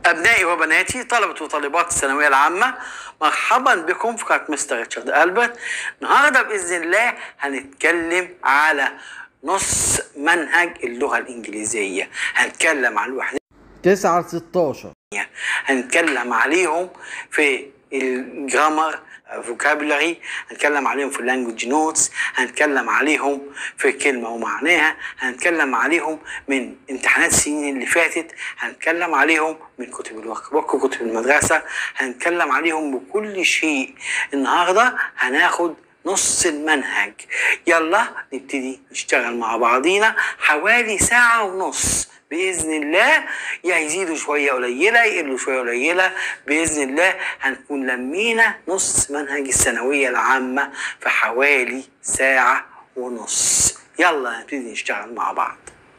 أبنائي وبناتي طلبة وطالبات الثانوية العامة مرحبا بكم في قناة مستر ريتشارد ألبرت النهاردة بإذن الله هنتكلم على نص منهج اللغة الإنجليزية هنتكلم عن الوحدة تسعة ستاشر هنتكلم عليهم في الجرامر فوكابولاري هنتكلم عليهم في اللانجوج نوتس هنتكلم عليهم في كلمة ومعناها هنتكلم عليهم من امتحانات السنين اللي فاتت هنتكلم عليهم من كتب الورك بوك وكتب المدرسة هنتكلم عليهم بكل شيء النهاردة هناخد نص المنهج يلا نبتدي نشتغل مع بعضينا حوالي ساعة ونص بإذن الله يا يزيدوا شوية قليلة يقلوا شوية قليلة بإذن الله هنكون لمينا نص منهج الثانوية العامة في حوالي ساعة ونص يلا نبتدي نشتغل مع بعض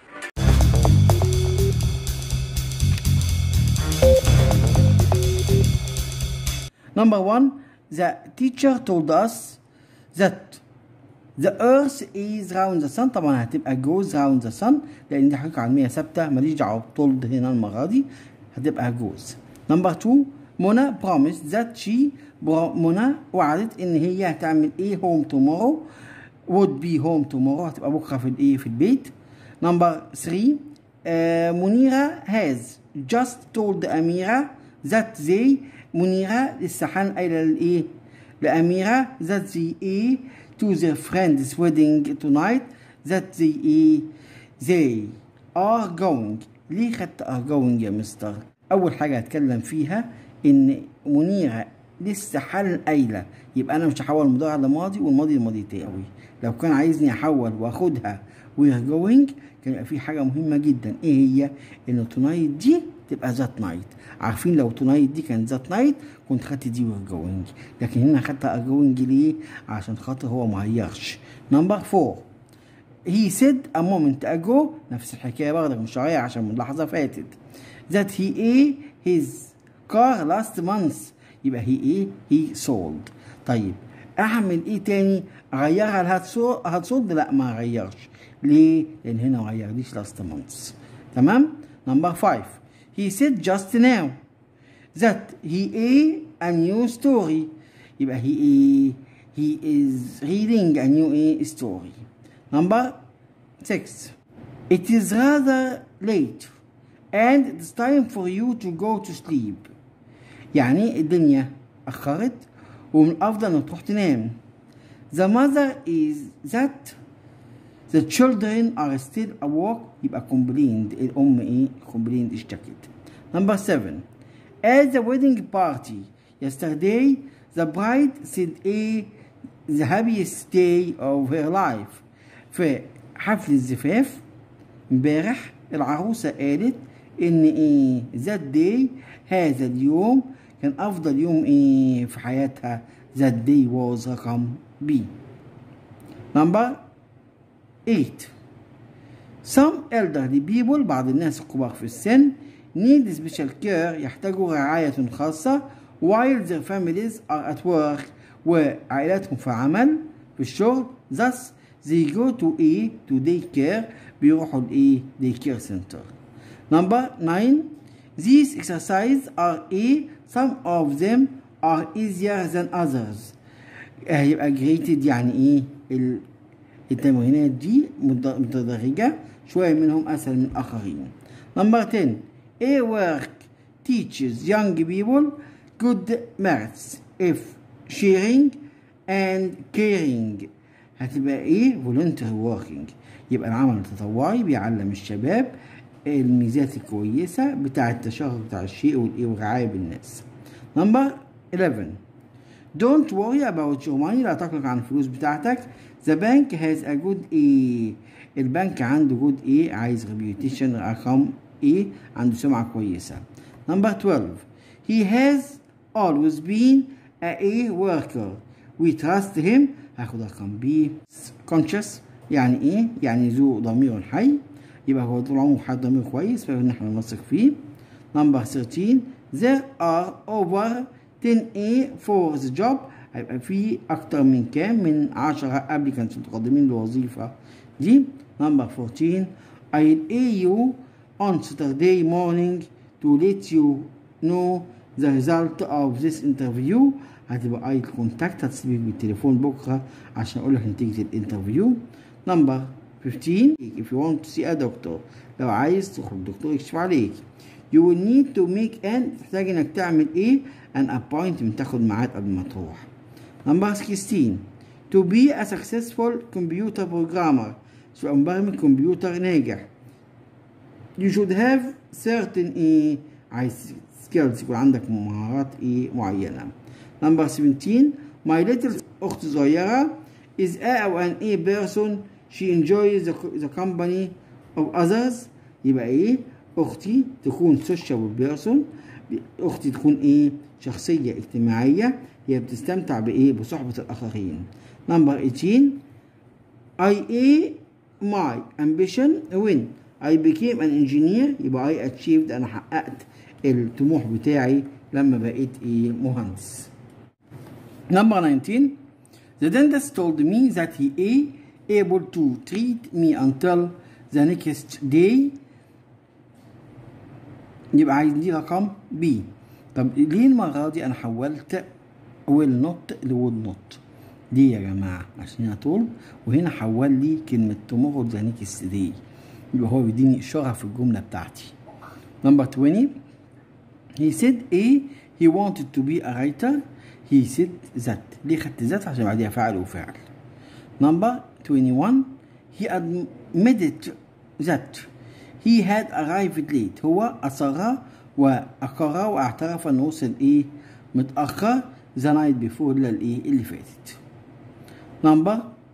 Number one, the teacher told us that the earth is round the sun طبعا هتبقى goes round the sun لان دي حقيقة علمية ثابتة ماليش دعوة بتولد هنا المرة دي هتبقى goes. Number two, منى promised that she منى وعدت ان هي هتعمل ايه home tomorrow would be home tomorrow هتبقى بكرة في الايه في البيت. Number three, uh, منيرة has just told أميرة that they منيرة لسه حان قايلة لإيه؟ لأميرة that they إيه to their friend's wedding tonight that they إيه they are going ليه خدت are going يا مستر؟ أول حاجة هتكلم فيها إن منيرة لسه حال قايلة يبقى أنا مش هحول المضارع لماضي والماضي لماضي تاوي لو كان عايزني أحول وآخدها we're going كان يبقى في حاجة مهمة جدا إيه هي؟ إن تونايت دي تبقى ذات نايت عارفين لو تونايت دي كانت ذات نايت كنت خدت دي وير جوينج لكن هنا خدت ار جوينج ليه؟ عشان خاطر هو ما غيرش نمبر فور هي سيد ا مومنت اجو نفس الحكايه برضك مش هغير عشان من لحظه فاتت ذات هي ايه هيز كار لاست مانث يبقى هي ايه هي سولد طيب اعمل ايه تاني اغيرها لهاتسولد لا ما اغيرش ليه لان هنا ما غيرليش لاست مانث تمام نمبر 5 he said just now that he a a new story يبقى he a he is reading a new a story number 6 it is rather late and it's time for you to go to sleep يعني الدنيا أخرت ومن الأفضل إنك تروح تنام the mother is that the children are still awake يبقى complained الأم إيه complained اشتكت number seven at the wedding party yesterday the bride said a the happiest day of her life في حفل الزفاف امبارح العروسة قالت إن إيه that day هذا اليوم كان أفضل يوم إيه في حياتها that day was رقم B number 8 Some elderly people بعض الناس الكبار في السن need special care يحتاجوا رعاية خاصة while their families are at work وعائلاتهم في عمل في الشغل thus they go to a to day care بيروحوا ل a day care center number 9 these exercises are a some of them are easier than others هيبقى graded يعني ايه التمرينات دي متدرجة شوية منهم أسهل من الآخرين. Number 10 A work teaches young people good maths if sharing and caring هتبقى ايه voluntary working يبقى العمل التطوعي بيعلم الشباب الميزات الكويسة بتاع التشارك بتاع الشيء والايه والرعاية بالناس. Number 11 Don't worry about your money لا تقلق عن الفلوس بتاعتك The bank has a good A البنك عنده good A عايز reputation رقم A عنده سمعة كويسة Number 12 He has always been a A worker We trust him هاخد رقم B conscious يعني ايه؟ يعني ذو ضمير حي يبقى هو طول عمره حد ضمير كويس فنحن نثق فيه Number 13 There are over 10A for the job هيبقى في أكتر من كام من 10 applicants متقدمين للوظيفة دي number 14 I'll pay you on Saturday morning to let you know the result of this interview هتبقى اي كونتاكت هتسيبك بالتليفون بكره عشان اقول لك نتيجه الانترفيو نمبر 15 if you want to see a doctor لو عايز تخرج دكتور يكشف عليك you will need to make an تحتاج انك تعمل ايه an appointment تاخد ميعاد قبل ما تروح نمبر 16 to be a successful computer programmer تبقى مبرمج كمبيوتر ناجح you should have certain ايه عايز skills يكون عندك مهارات ايه معينة نمبر 17 my little اخت صغيرة is a او an a person she enjoys the, the company of others يبقى ايه اختي تكون social person اختي تكون ايه شخصية اجتماعية هي بتستمتع بايه بصحبة الاخرين نمبر 18 I a my ambition when I became an engineer يبقى I achieved أنا حققت الطموح بتاعي لما بقيت إيه مهندس. Number 19 The dentist told me that he is able to treat me until the next day يبقى عايز دي رقم B طب ليه المرة دي أنا حولت will not ل would not ليه يا جماعة عشان هنا طول وهنا حول لي كلمة tomorrow the next day يبقى هو بيديني إشارة في الجملة بتاعتي number 20 he said A he wanted to be a writer he said that ليه خدت ذات عشان بعديها فعل وفعل number 21 he admitted that he had arrived late هو أصر وأقر واعترف أنه وصل إيه متأخر the night before للإيه اللي فاتت number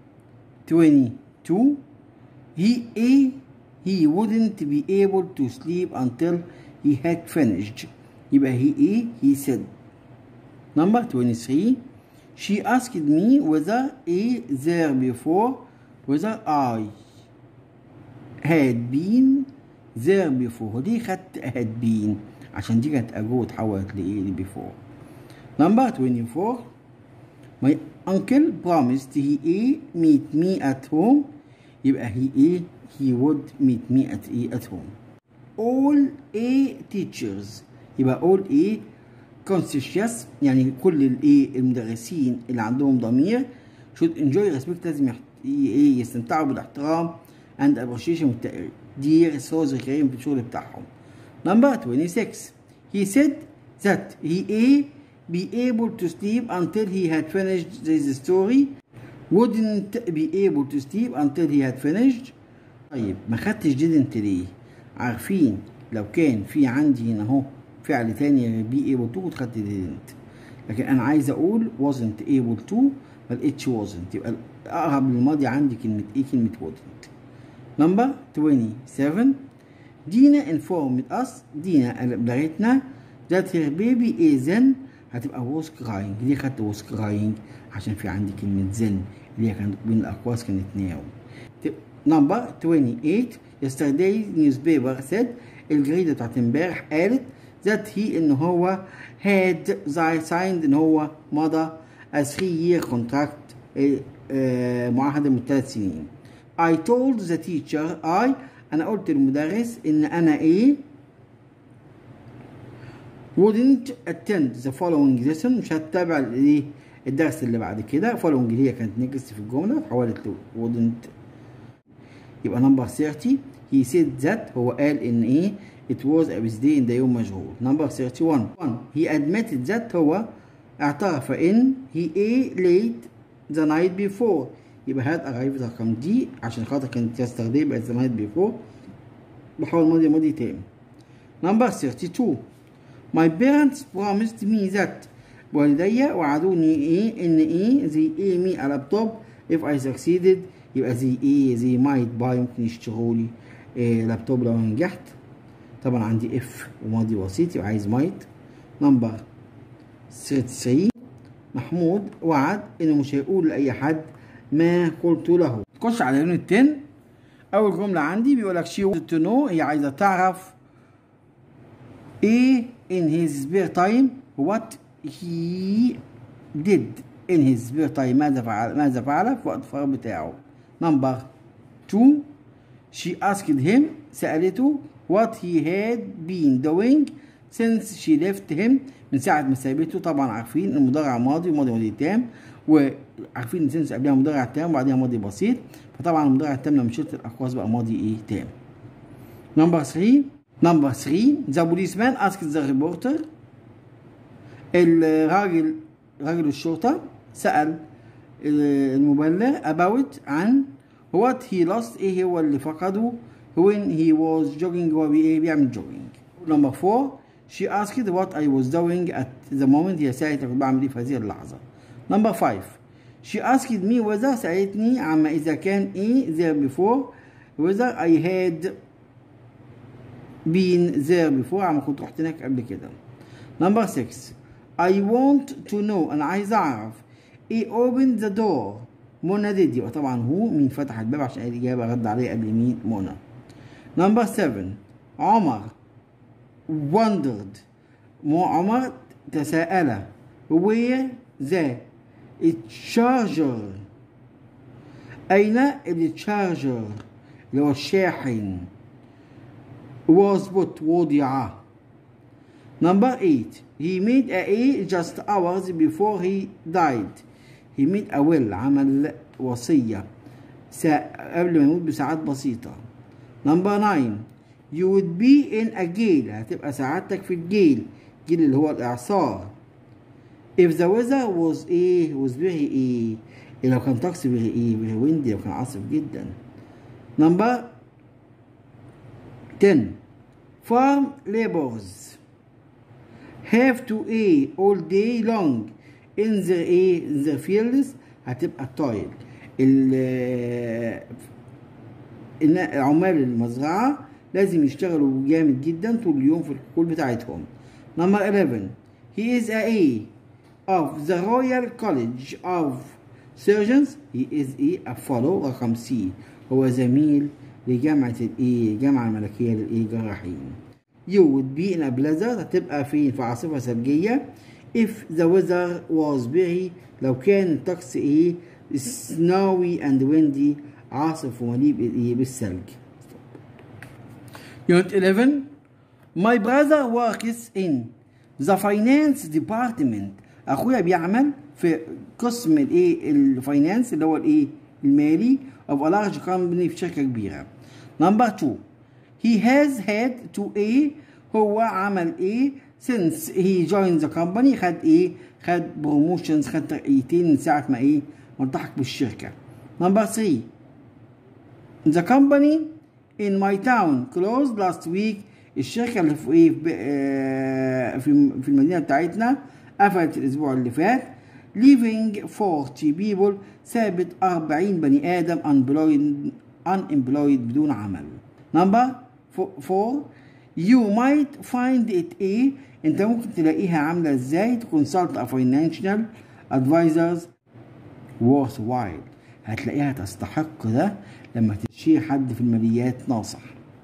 22 he a he wouldn't be able to sleep until he had finished يبقى he a he said number 23 she asked me whether a there before whether I had been there before دي خدت had been عشان دي كانت ago اتحولت لإيه ل before number 24 my uncle promised he a meet me at home يبقى he a he would meet me at a at home all a teachers يبقى all a conscious يعني كل الايه المدرسين اللي عندهم ضمير should enjoy respect لازم ايه يستمتعوا بالاحترام and appreciation والتقدير through the career في الشغل بتاعهم number 26 he said that he a be able to sleep until he had finished this story wouldn't be able to sleep until he had finished طيب ما خدتش didn't ليه عارفين لو كان في عندي هنا اهو فعل تاني be able to كنت خدت didn't لكن انا عايز اقول wasn't able to ما لقيتش wasn't يبقى اقرب للماضي عندي كلمة ايه كلمة wouldn't number 27 دينا informed us دينا بلغتنا that her baby is in هتبقى was crying ليه خدت was crying عشان في عندي كلمة زن اللي هي كانت بين الأقواس كانت ناو نمبر 28 yesterday newspaper said الجريدة بتاعت امبارح قالت that he ان هو had signed ان هو مضى a three year contract معاهدة من ثلاث سنين I told the teacher I أنا قلت للمدرس إن أنا إيه wouldn't attend the following lesson مش هتتابع الايه الدرس اللي بعد كده following اللي هي كانت نيجست في الجمله اتحولت ل wouldn't يبقى نمبر 30 he said that هو قال ان ايه it was a busy day ده يوم مشغول نمبر 31 he admitted that هو اعترف ان he ate late the night before يبقى had arrived رقم دي عشان خاطر كانت yesterday بقت the night before بحاول ماضي ماضي تاني نمبر 32 My parents promised me that والدي وعدوني ايه ان ايه زي ايه مي على لابتوب if I succeeded يبقى زي ايه زي might buy ممكن يشتروا لي إيه لابتوب لو نجحت طبعا عندي اف وماضي بسيط يبقى عايز might نمبر 33 محمود وعد انه مش هيقول لاي حد ما قلت له تخش على يونت 10 اول جمله عندي بيقول لك she wanted to know هي عايزه تعرف ايه in his spare time what he did in his spare time ماذا فعل ماذا فعل في وقت الفراغ بتاعه number two she asked him سألته what he had been doing since she left him من ساعة ما سابته طبعا عارفين المضارع ماضي وماضي ماضي تام وعارفين ان since قبلها مضارع تام وبعدها ماضي بسيط فطبعا المضارع التام لما شلت الأقواس بقى ماضي ايه تام نمبر 3 نمبر 3 ذا بوليسمان asked ذا ريبورتر الراجل راجل الشرطة سأل المبلغ about عن what he lost ايه هو اللي فقده when he was jogging هو بي- بيعمل jogging number four she asked what I was doing at the moment هي سألت كنت بعمل ايه في هذه اللحظة number five she asked me whether سألتني عما إذا كان ايه there before whether I had been there before عما كنت رحت هناك قبل كده number six I want to know أنا عايز أعرف إيه open the door منى ديدي وطبعا هو مين فتح الباب عشان الإجابة رد عليه قبل مين منى number seven عمر wondered مو عمر تساءل where the charger أين التشارجر اللي هو الشاحن was put وضع Number eight, he made a A just hours before he died. He made a will عمل وصية سا- قبل ما يموت بساعات بسيطة. Number nine, you would be in a gale هتبقى سعادتك في الجيل جيل اللي هو الإعصار. If the weather was A was very A لو كان طقس very A very windy لو كان عاصف جدا. Number 10 farm laborers have to A all day long in the A in the fields هتبقى toil ال- إن عمال المزرعة لازم يشتغلوا جامد جدا طول اليوم في الحقول بتاعتهم number 11 he is a A of the Royal College of Surgeons he is a, a fellow رقم C هو زميل لجامعة الايه الجامعة الملكية للايه جراحين you would be in a blizzard هتبقى فين في عاصفة ثلجية if the weather was very لو كان الطقس ايه snowy and windy عاصف ومليء بالايه بالثلج Unit 11 My brother works in the finance department اخويا بيعمل في قسم الايه الفاينانس اللي هو الايه المالي of a large company في شركه كبيره number 2 he has had to a هو عمل ايه since he joined the company خد ايه خد promotions خد ترقيتين من ساعه ما ايه ما التحق بالشركه number 3 The company in my town closed last week الشركة اللي في ايه في آه، في في المدينة بتاعتنا قفلت الأسبوع اللي فات leaving 40 people ثابت 40 بني آدم unemployed unemployed بدون عمل number 4 you might find it a انت ممكن تلاقيها عاملة ازاي to consult a financial advisors worthwhile هتلاقيها تستحق ده لما تشير حد في الماليات ناصح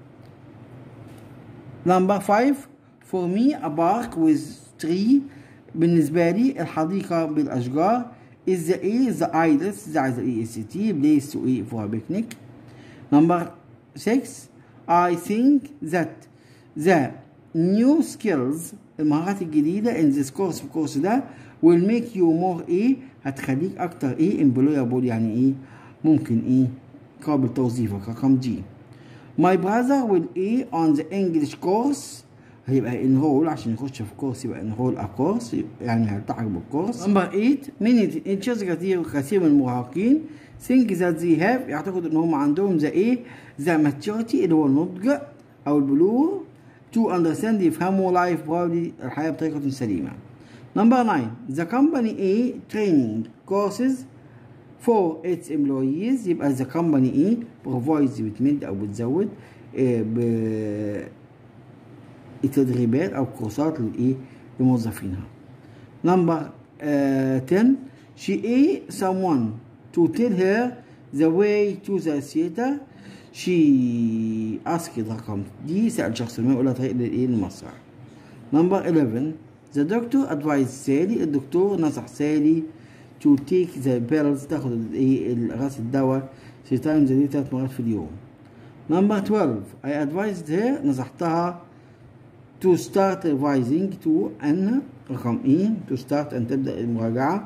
Number five for me a park with tree بالنسبة لي الحديقة بالأشجار is the A the idle the عايز ال EST place to eat for a picnic Number six I think that the new skills المهارات الجديدة in this course في الكورس ده will make you more ايه هتخليك أكتر ايه employable يعني ايه ممكن ايه قابل توظيفك رقم جي My brother will A on the English course هيبقى enroll عشان يخش في كورس يبقى enroll a course يعني هيلتحق بالكورس نمبر 8 many teachers كثير كثير من المراهقين think that they have يعتقد ان هم عندهم the A the maturity اللي هو النضج او البلوغ to understand يفهموا life probably الحياة بطريقة سليمة Number 9 the company A training courses for its employees يبقى the company ايه provides بتمد او بتزود آه، ب التدريبات او كورسات للايه لموظفينها number uh, 10 she a someone to tell her the way to the theater she asked رقم دي سأل شخص ما يقول لها طريق للايه المسرح number 11 the doctor advised سالي الدكتور نصح سالي to take the pills تاخد الايه راس الدواء three times a day ثلاث مرات في اليوم number 12 I advised her نصحتها to start revising to أن رقم إيه to start أن تبدأ المراجعة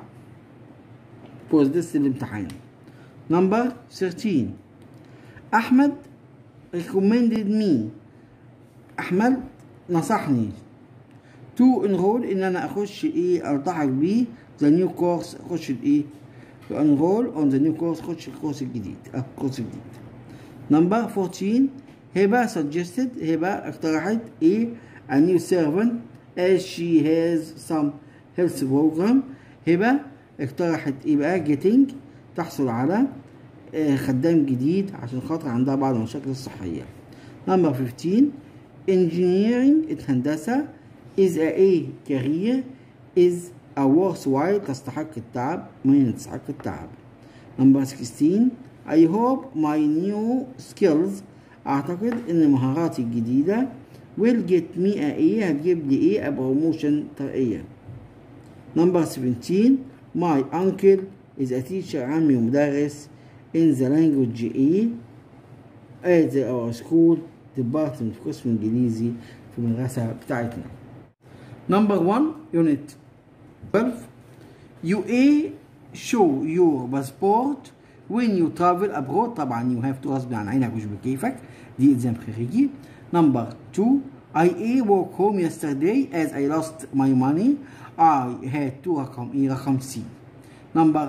for this الامتحان number 13 أحمد recommended me أحمد نصحني to enroll إن أنا أخش إيه ألتحق بيه the new course أخش الإيه to enroll on the new course أخش الكورس الجديد أه الكورس الجديد number 14 هبة suggested هبة اقترحت إيه a new servant as she has some health program هبة اقترحت إيه بقى getting تحصل على آه، خدام جديد عشان خاطر عندها بعض المشاكل الصحية number 15 engineering الهندسة is a, a career is a worthwhile تستحق التعب من تستحق التعب number 16 I hope my new skills أعتقد إن مهاراتي الجديدة will get me a A هتجيب لي إيه a promotion ترقية number 17 my uncle is a teacher عمي مدرس in the language A at our school department في قسم إنجليزي في المدرسة بتاعتنا number 1 unit 12 you A show your passport when you travel abroad طبعا you have to غصب عن عينك مش بكيفك دي إلزام خارجي number 2 I A walk home yesterday as I lost my money I had to رقم إيه رقم C number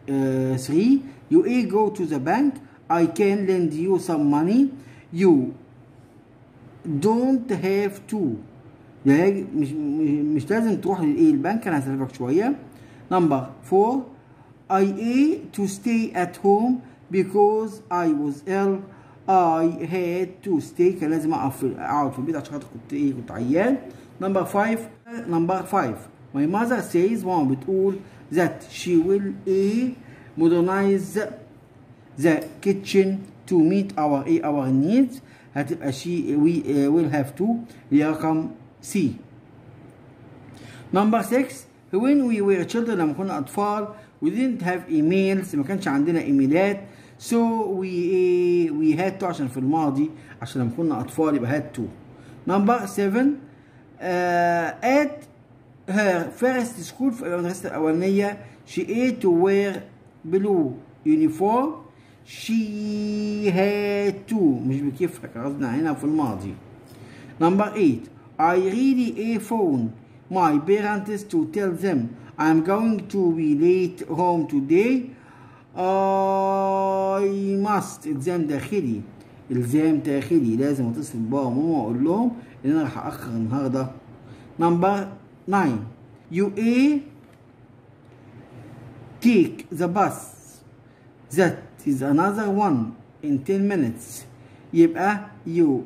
3 you A go to the bank I can lend you some money you don't have to ده مش مش لازم تروح للايه البنك انا هسلفك شويه نمبر 4 I A to stay at home because I was ill I had to stay كان لازم اقف في- اقعد في البيت عشان خاطر كنت ايه كنت عيان نمبر 5 نمبر 5 my mother says ماما بتقول that she will a modernize the kitchen to meet our a our needs هتبقى she we uh, will have to هي رقم C Number 6 when we were children لما كنا أطفال we didn't have emails ما كانش عندنا إيميلات so we we had to عشان في الماضي عشان لما كنا أطفال يبقى had to Number 7 uh, at her first school في المدرسة الأولانية she ate to wear blue uniform she had to مش بكيفك قصدنا هنا في الماضي Number 8 I really a phone my parents to tell them I'm going to be late home today I must إلزام داخلي إلزام داخلي لازم أتصل بابا وماما وأقول لهم إن أنا راح أأخر النهاردة Number 9 You A take the bus that is another one in 10 minutes يبقى you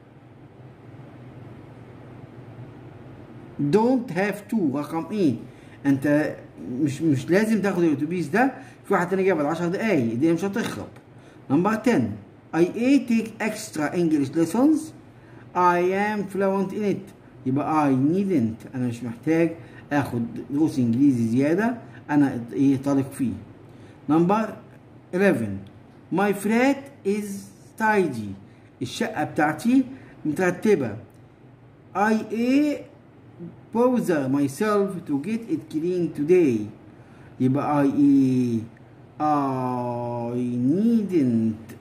don't have to رقم ايه انت مش مش لازم تاخد الاتوبيس ده في واحد تاني جاب 10 دقايق دي مش هتخرب نمبر 10 I A take extra English lessons I am fluent in it يبقى I needn't انا مش محتاج اخد دروس انجليزي زياده انا ايه طالق فيه نمبر 11 My flat is tidy الشقة بتاعتي مترتبة I A bother myself to get it clean today يبقى I A I needn't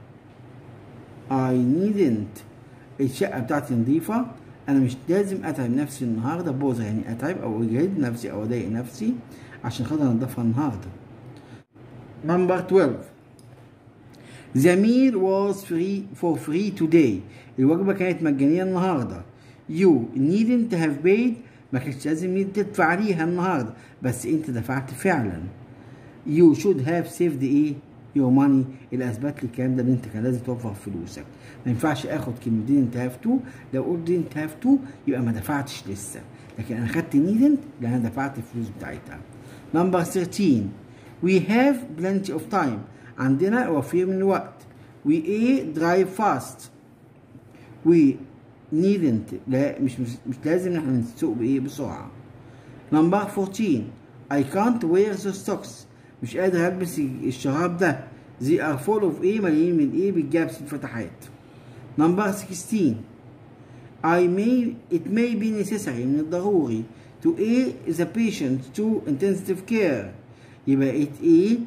I needn't الشقة بتاعتي نظيفة أنا مش لازم أتعب نفسي النهاردة بوظة يعني أتعب أو أجهد نفسي أو أضايق نفسي عشان خاطر أنضفها النهاردة Number 12 The meal was free for free today الوجبة كانت مجانية النهاردة You needn't have paid ما كانش لازم تدفع عليها النهاردة بس انت دفعت فعلا You should have saved ايه your money اللي اثبت لي الكلام ده ان انت كان لازم توفر فلوسك ما ينفعش اخد كلمة didn't have to لو قلت didn't have to يبقى ما دفعتش لسه لكن انا خدت needn't لان انا دفعت الفلوس بتاعتها Number 13 We have plenty of time عندنا وفير من الوقت We a drive fast We needn't لا مش مش, مش لازم ان احنا نسوق بايه بسرعة Number 14 I can't wear the socks مش قادر البس الشراب ده They are full of ايه مليانين من ايه بالجابس الفتحات Number 16 I may it may be necessary من الضروري to aid the patient to intensive care يبقى it A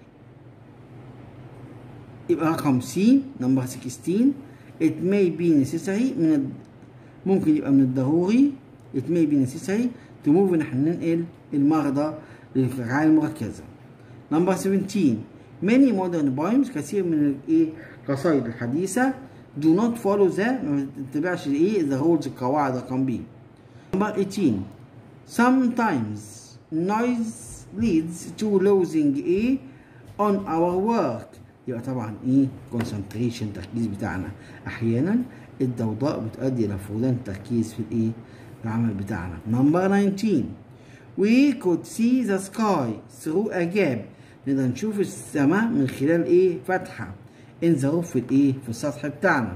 يبقى رقم C number 16 it may be necessary من الد... ممكن يبقى من الضروري it may be necessary to move ان احنا ننقل المرضى للرعاية المركزة number 17 many modern poems كثير من الايه القصائد الحديثة do not follow the ما تتبعش الايه the rules القواعد رقم B number 18 sometimes noise leads to losing a on our work يبقى طبعا ايه concentration التركيز بتاعنا احيانا الضوضاء بتؤدي الى فقدان التركيز في الايه العمل بتاعنا number 19 we could see the sky through a gap نقدر نشوف السماء من خلال ايه فتحه in the roof في الايه في السطح بتاعنا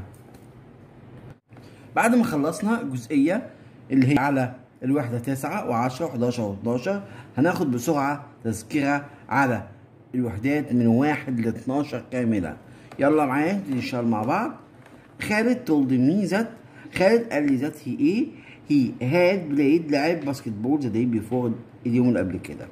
بعد ما خلصنا الجزئيه اللي هي على الوحده 9 و10 و11 و12 هناخد بسرعه تذكره على الوحدات من 1 ل 12 كامله يلا معايا نشتغل مع بعض خالد told me that خالد قال لي ذات هي ايه he had played لعب باسكت بول the day before اليوم اللي قبل كده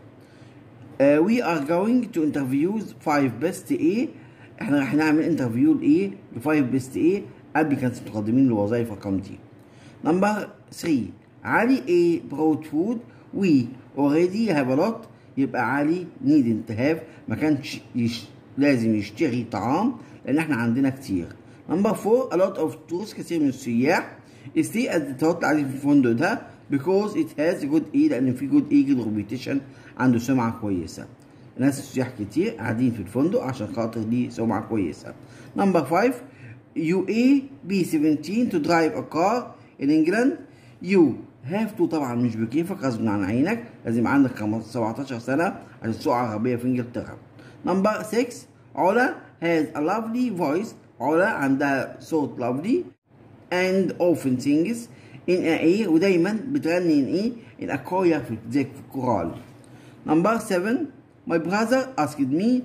uh, we are going to interview five best ايه احنا راح نعمل انترفيو لايه لفايف بيست ايه applicants متقدمين لوظائف رقم دي نمبر 3 علي ايه brought food we already have a lot يبقى علي needn't have ما كانش يش... لازم يشتري طعام لان احنا عندنا كتير نمبر 4 a lot of tourists كثير من السياح stay at the hotel قاعدين في الفندق ده because it has a good ايه لان في good ايه good reputation عنده سمعه كويسه ناس السياح كتير قاعدين في الفندق عشان خاطر دي سمعه كويسه نمبر 5 you a b 17 to drive a car in England you have to طبعا مش بكيفك غصب عن عينك لازم عندك 17 سنه عشان تسوق عربيه في انجلترا نمبر 6 علا has a lovely voice علا عندها صوت lovely and often sings in a ear ودايما بتغني in ايه in a choir في زي في الكورال نمبر 7 my brother asked me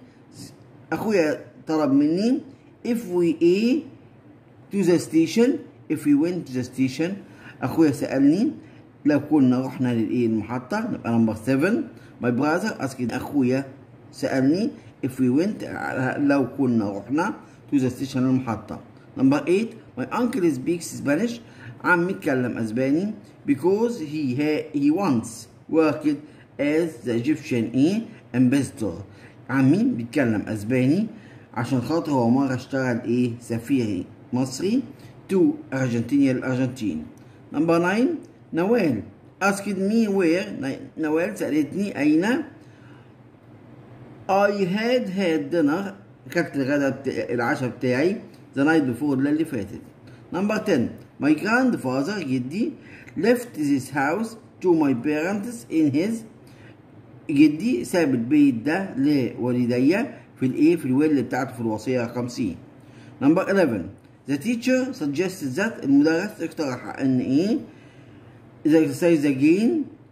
اخويا طلب مني if we a to the station if we went to the station اخويا سالني لو كنا رحنا للايه المحطه نبقى نمبر 7 my brother asked اخويا سالني if we went لو كنا رحنا to the station المحطه نمبر 8 my uncle speaks Spanish عمي يتكلم اسباني because he ha he once worked as the Egyptian ايه ambassador عمي بيتكلم اسباني عشان خاطر هو مرة اشتغل ايه سفير مصري تو ارجنتينيا الارجنتين نمبر 9 نوال asked me where نوال سألتني أين I had had dinner أكلت الغداء بتا... العشاء بتاعي the night before الليلة اللي فاتت نمبر 10 my grandfather جدي left this house to my parents in his جدي ساب البيت ده لوالدي في الايه في الويل بتاعته في الوصيه رقم سي نمبر 11 the teacher suggested that المدرس اقترح ان ايه the exercise again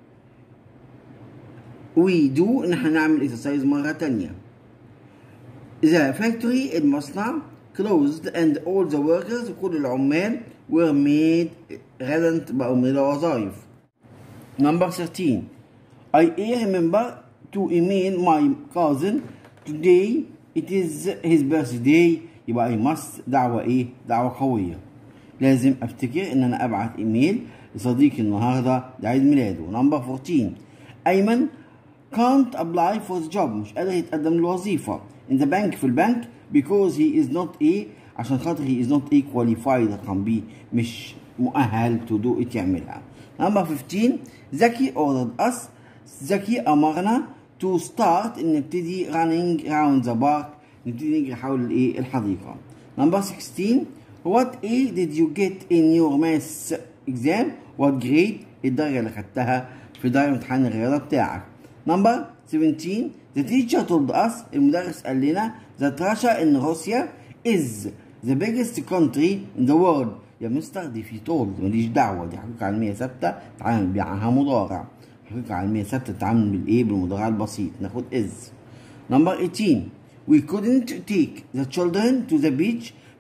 we do ان احنا نعمل exercise مره تانية the factory المصنع closed and all the workers كل العمال were made redundant بقوا من الوظائف number 13 I remember to email my cousin today it is his birthday يبقى I must دعوة ايه دعوة قوية لازم افتكر ان انا ابعت ايميل لصديقي النهاردة ده عيد ميلاده نمبر 14 ايمن can't apply for the job مش قادر يتقدم للوظيفة in the bank في البنك because he is not a عشان خاطر he is not a qualified رقم بي مش مؤهل to do it يعملها نمبر 15 زكي ordered us زكي امرنا to start ان نبتدي running around the park نبتدي نجري حول الايه الحديقه نمبر 16 what A did you get in your maths exam what grade الدرجه اللي خدتها في درجه امتحان الرياضه بتاعك نمبر 17 the teacher told us المدرس قال لنا that Russia ان روسيا is the biggest country in the world يا مستر دي في told ماليش دعوه دي حقيقه علميه ثابته تعامل بيعها مضارع حقيقة علمية ثابتة تتعامل بالإيه بالمضارع البسيط ناخد إز نمبر 18 we couldn't take the children to the beach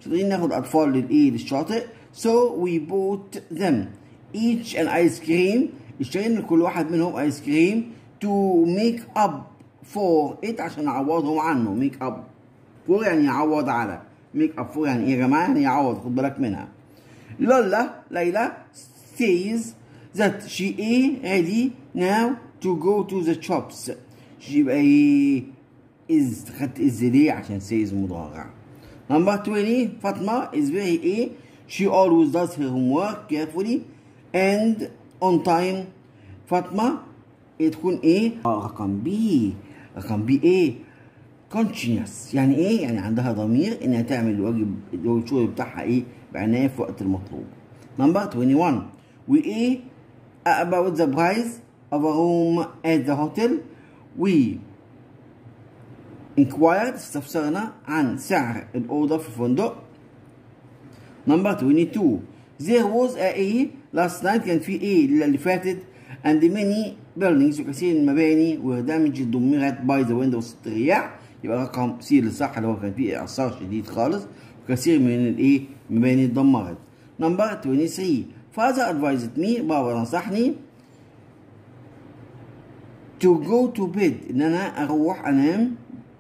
قادرين ناخد اطفال للايه للشاطئ so we bought them each an ice cream اشترينا لكل واحد منهم ايس كريم to make up for it عشان نعوضهم عنه make up for يعني يعوض على make up for يعني ايه يا جماعه يعني يعوض خد بالك منها لولا ليلى says that she is ready now to go to the shops يبقى ايه is خدت is ليه عشان says مضارع number 20 فاطمة is very ايه she always does her homework carefully and on time فاطمة إيه تكون ايه آه رقم بي رقم بي ايه conscious يعني ايه يعني عندها ضمير انها تعمل الواجب الشغل بتاعها ايه بعناية في وقت المطلوب number 21 we ايه about the price of a room at the hotel we inquired استفسرنا عن سعر الأوضة في الفندق number 22 there was a A last night كان في A الليلة اللي فاتت and many buildings وكثير من المباني were damaged دمرت by the wind وسط الرياح يبقى رقم سي اللي صح اللي هو كان فيه إعصار شديد خالص وكثير من الإيه المباني اتدمرت number 23 father advised me بابا نصحني to go to bed ان انا اروح انام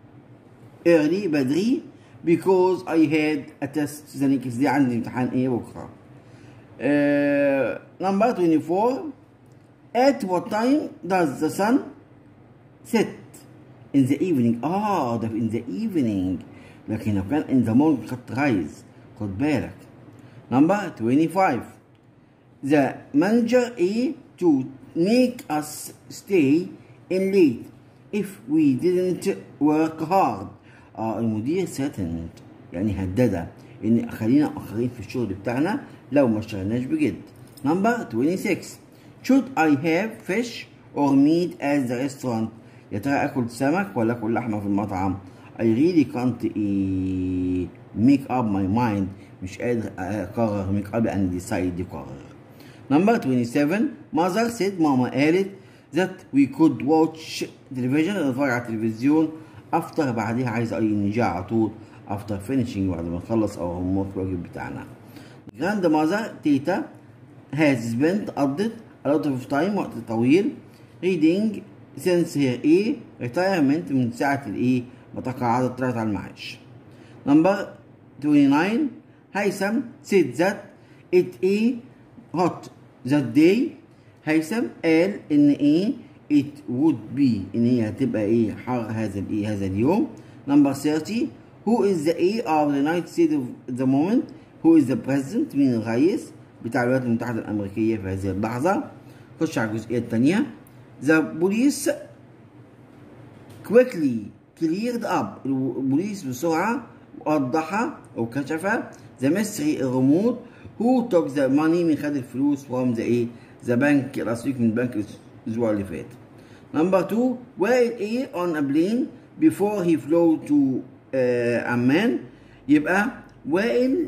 early بدري because I had a test the next day عندي امتحان ايه بكره uh, number 24 at what time does the sun set in the evening اه ده in the evening لكن لو كان in the morning خدت rise خد بالك number 25 the manager A to make us stay in late if we didn't work hard اه المدير threatened يعني هددها ان خلينا اخرين في الشغل بتاعنا لو ما اشتغلناش بجد number 26 should I have fish or meat at the restaurant يا ترى اكل سمك ولا اكل لحمه في المطعم I really can't eh, make up my mind مش قادر اقرر make up and decide يقرر number 27 mother said ماما قالت that we could watch television نتفرج على التلفزيون after بعدها عايز اي نجاع على طول after finishing بعد ما نخلص او homework الواجب بتاعنا grandmother تيتا has spent قضت a lot of time وقت طويل reading since her ايه retirement من ساعة الايه ما تقاعدت طلعت على المعاش number 29 هيثم said that it ايه hot that day هيثم قال ان ايه it would be ان هي هتبقى ايه حر هذا الايه هذا اليوم number 30 who is the A of the United States of the moment who is the president مين الرئيس بتاع الولايات المتحدة الأمريكية في هذه اللحظة خش على الجزئية الثانية the police quickly cleared up البوليس بسرعة وضح أو كشف the mystery الغموض who took the money من خد الفلوس from the ايه the bank last week من البنك الأسبوع اللي فات number two while A on a plane before he flew to uh, عمان يبقى وائل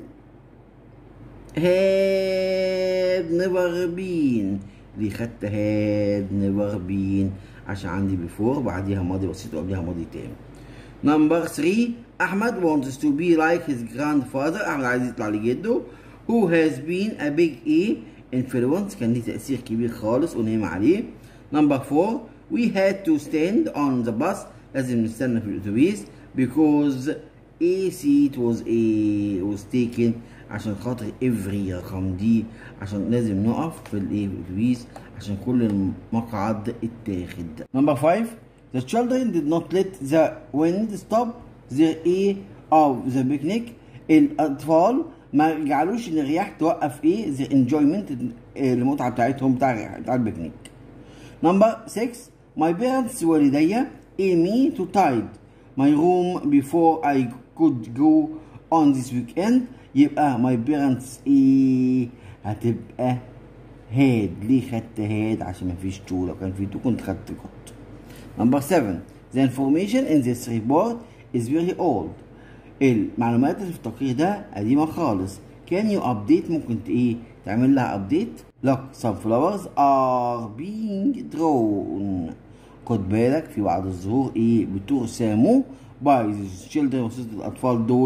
had never been دي خدت had never been عشان عندي before بعديها ماضي بسيط وقبلها ماضي تام number 3 أحمد wants to be like his grandfather أحمد عايز يطلع لجده who has been a big A influence كان ليه تأثير كبير خالص ونعم عليه number 4 we had to stand on the bus لازم نستنى في الأتوبيس because a seat was a was taken عشان خاطر every رقم دي عشان لازم نقف في الايه في الاتوبيس عشان كل المقعد اتاخد number 5 the children did not let the wind stop their a of the picnic الاطفال ما جعلوش ان الرياح توقف ايه the enjoyment المتعه بتاعتهم بتاع بتاع البيكنيك number 6 my parents والدي a me to tide my room before I could go on this weekend يبقى my parents ايه هتبقى هاد ليه خدت هاد عشان مفيش تو لو كان في تو كنت خدت كنت number 7 the information in this report is very old المعلومات اللي في التقرير ده قديمة خالص can you update ممكن ايه تعمل لها update look some flowers are being drawn خد بالك في بعض الزهور ايه بترسموا by the children وسط الاطفال دول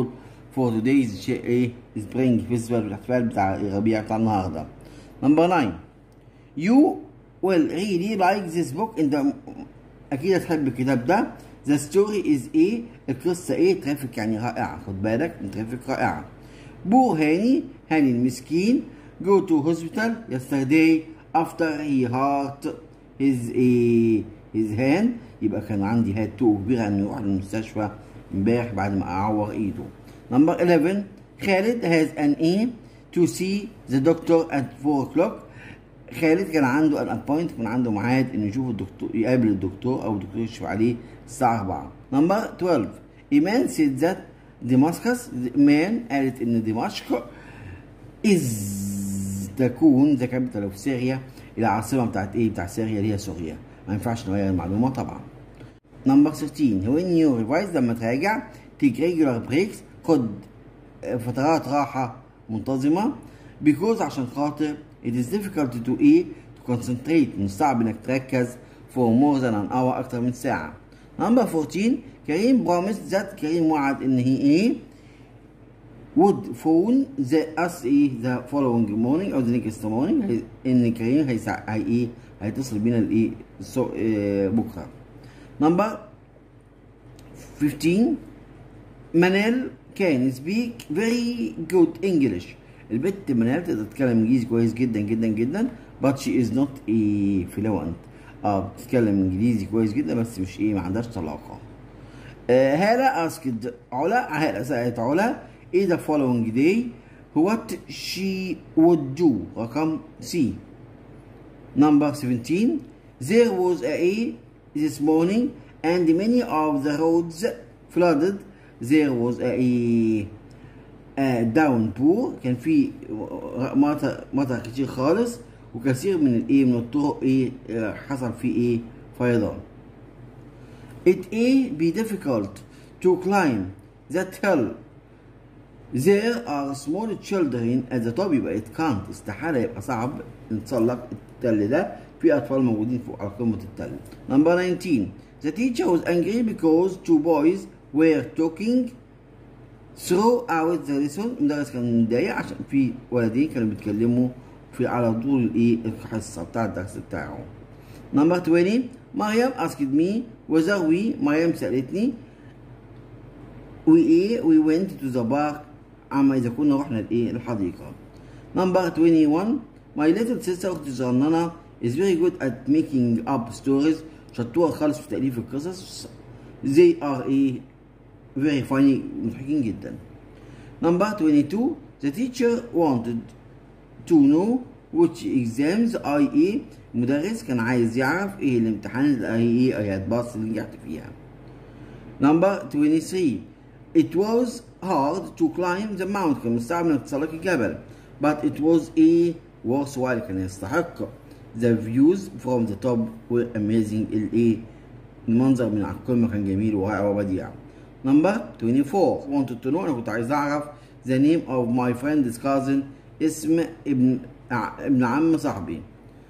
for today's شيء ايه spring festival الاحتفال بتاع الربيع بتاع النهارده number 9 you will really like this book انت اكيد هتحب الكتاب ده the story is ايه القصه ايه ترافيك يعني رائعه خد بالك ترافيك رائعه بور هاني هاني المسكين go to hospital yesterday after he hurt his a his hand يبقى كان عندي هاد تو كبيره انه يروح للمستشفى امبارح بعد ما اعور ايده نمبر 11 خالد has an aim to see the doctor at 4 o'clock خالد كان عنده ان ابوينت كان عنده ميعاد انه يشوف الدكتور يقابل الدكتور او الدكتور يكشف عليه الساعه 4 نمبر 12 ايمان said that دمشق ايمان قالت ان دمشق از تكون ذا كابيتال اوف سوريا العاصمه بتاعت ايه بتاع سوريا اللي هي سوريا ما ينفعش نغير المعلومه طبعا نمبر 13 when you revise لما تراجع take regular breaks خد فترات راحه منتظمه because عشان خاطر it is difficult to ايه to concentrate من صعب انك تركز for more than an hour اكتر من ساعه نمبر 14 كريم promised that كريم وعد ان هي ايه would phone the us ايه the following morning or the next morning هي- ان كريم هيسع هي ايه هيتصل بينا الايه الصو- آه، بكره نمبر 15 منال كان speak very good English البت منال تقدر تتكلم انجليزي كويس جدا جدا جدا but she is not a fluent اه بتتكلم انجليزي كويس جدا بس مش ايه ما عندهاش طلاقه آه هالة اسكت علا هالة سألت علا ايه the following day what she would do رقم سي Number 17. There was a this morning and many of the roads flooded. There was a, a downpour كان في مطر مطر كتير خالص وكثير من الايه من الطرق ايه آه، حصل فيه ايه فيضان. It a be difficult to climb that hill There are small children at the top يبقى it can't استحالة يبقى صعب نتسلق التل ده في أطفال موجودين فوق على قمة التل. Number 19 The teacher was angry because two boys were talking throughout the lesson المدرس كان متضايق عشان في ولدين كانوا بيتكلموا في على طول الايه الحصة بتاع الدرس بتاعه. Number 20 مريم asked me whether we مريم سألتني we ايه we went to the park اما اذا كنا رحنا لايه الحديقه نمبر 21 my little sister اختي صغننه is very good at making up stories شطوره خالص في تاليف القصص they are ايه very funny مضحكين جدا نمبر 22 the teacher wanted to know which exams I ايه المدرس كان عايز يعرف ايه الامتحان اللي ايه ايه هتباص اللي نجحت فيها Number 23 It was hard to climb the mountain كان صعب انك تسلق الجبل but it was a worthwhile كان يستحق The views from the top were amazing الايه المنظر من على القمة كان جميل ورائع وبديع Number 24 wanted to know انا كنت عايز اعرف the name of my friend's cousin اسم ابن ع- ابن عم صاحبي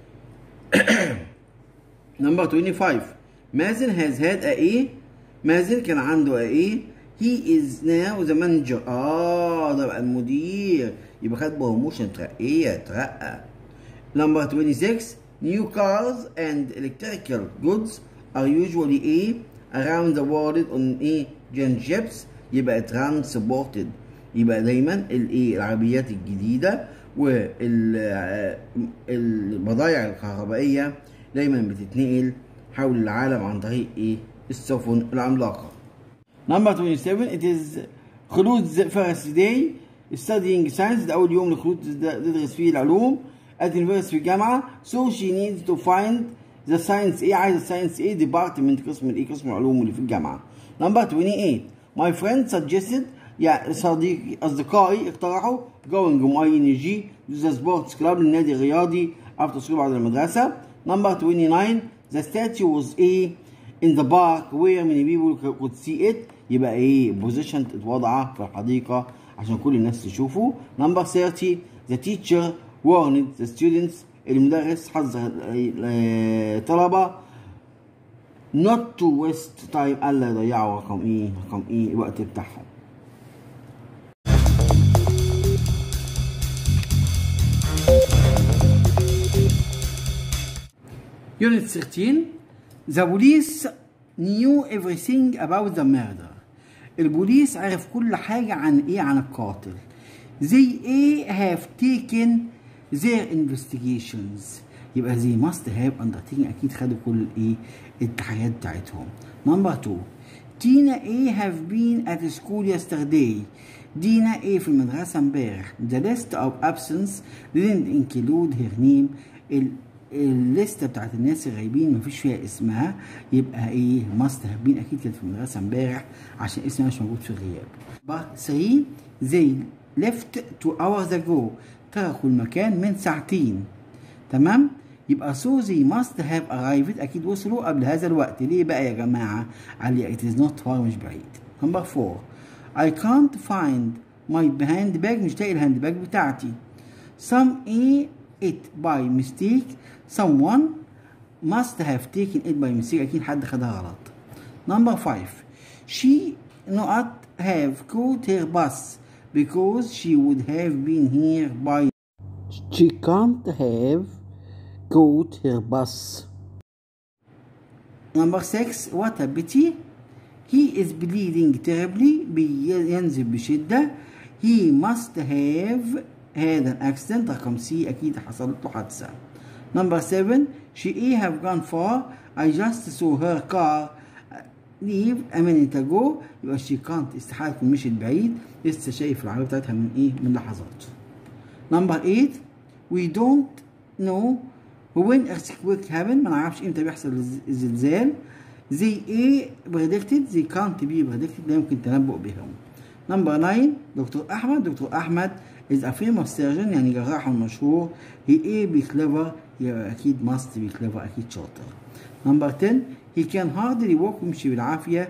Number 25 مازن has had a ايه مازن كان عنده a ايه he is now the manager اه ده بقى المدير يبقى خد بروموشن ترقية ترقى Number 26 new cars and electrical goods are usually a around the world on a giant ships يبقى transported يبقى دايما الايه العربيات الجديدة والبضائع الكهربائية دايما بتتنقل حول العالم عن طريق ايه السفن العملاقة Number 27 it is خلود first day studying science ده أول يوم لخلود تدرس فيه العلوم at university في الجامعة so she needs to find the science ايه عايزة science ايه department قسم الايه قسم العلوم اللي في الجامعة Number 28 my friend suggested يعني صديقي أصدقائي اقترحوا going my energy to the sports club النادي الرياضي after school بعد المدرسة Number 29 the statue was a in the park where many people could see it يبقى ايه positioned اتوضع في الحديقة عشان كل الناس تشوفه number 30 the teacher warned the students المدرس حذر الطلبة not to waste time ألا يضيعوا رقم ايه رقم ايه الوقت بتاعهم Unit 13 The police knew everything about the murder البوليس عرف كل حاجة عن ايه عن القاتل They a have taken their investigations يبقى they must have undertaken أكيد خدوا كل ايه التحقيقات بتاعتهم Number 2 Tina A have been at school yesterday دينا A في المدرسة امبارح The list of absence didn't include her name ال الليسته بتاعت الناس الغايبين مفيش فيها اسمها يبقى ايه ماست هاف بين اكيد كانت في المدرسه امبارح عشان اسمها مش موجود في الغياب. 3 they left two hours ago تركوا المكان من ساعتين تمام؟ يبقى so they must have arrived اكيد وصلوا قبل هذا الوقت ليه بقى يا جماعه؟ قال لي it is not far مش بعيد. نمبر 4 I can't find my handbag مش لاقي الهاند باج بتاعتي. Some a it by mistake someone must have taken it by mistake أكيد حد خدها غلط number five she not have caught her bus because she would have been here by she can't have caught her bus number six what a pity he is bleeding terribly بينزل بشدة he must have had an accident رقم سي أكيد حصلت له حادثة Number seven, she may have gone far. I just saw her car leave a minute ago. يبقى she can't استحالة تكون مشيت بعيد. لسه شايف العربية بتاعتها من إيه؟ من لحظات. Number eight, we don't know when earthquake happen. ما نعرفش إمتى بيحصل الزلزال. They A predicted, they can't be predicted. لا يمكن تنبؤ بهم. Number nine, دكتور أحمد. دكتور أحمد is a famous surgeon يعني جراح مشهور. He A be clever يبقى أكيد must be clever أكيد شاطر. Number 10 he can hardly walk يمشي بالعافية.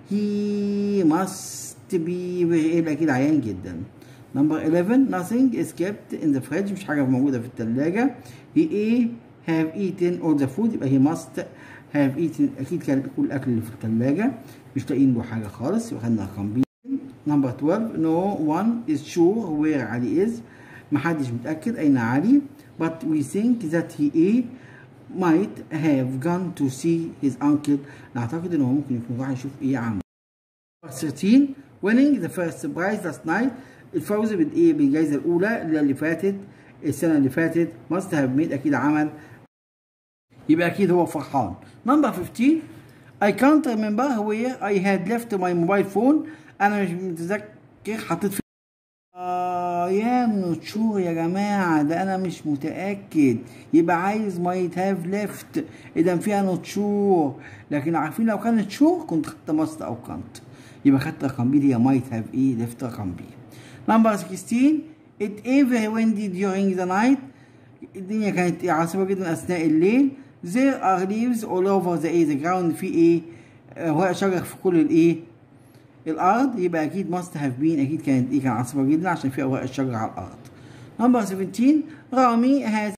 He must be very ill أكيد عيان جدا. Number 11 nothing is kept in the fridge مش حاجة موجودة في الثلاجة. He A have eaten all the food يبقى he must have eaten أكيد كان كل الأكل اللي في الثلاجة مش لاقيين له حاجة خالص يبقى خدنا رقم بي. Number 12 no one is sure where علي is محدش متأكد أين علي but we think that he might have gone to see his uncle نعتقد انه ممكن يكون راح يشوف ايه عمه 13 winning the first prize last night الفوز بالايه بالجائزه الاولى اللي فاتت السنه اللي فاتت must have made اكيد عمل يبقى اكيد هو فرحان number 15 I can't remember where I had left my mobile phone انا مش متذكر حطيت في آه يا نوتشور يا جماعة ده أنا مش متأكد يبقى عايز might have left إذا فيها نوتشور لكن عارفين لو كانت شور كنت خدت ماست أو كانت يبقى خدت رقم بي دي might have إيه left رقم بي نمبر 16 it ever windy during the night الدنيا كانت عاصفة جدا أثناء الليل there are leaves all over the, the ground في إيه ورق شجر في كل الإيه الارض يبقى اكيد must have been اكيد كانت ايه كان عاصفه جدا عشان في اوراق الشجر على الارض نمبر 17 رامي has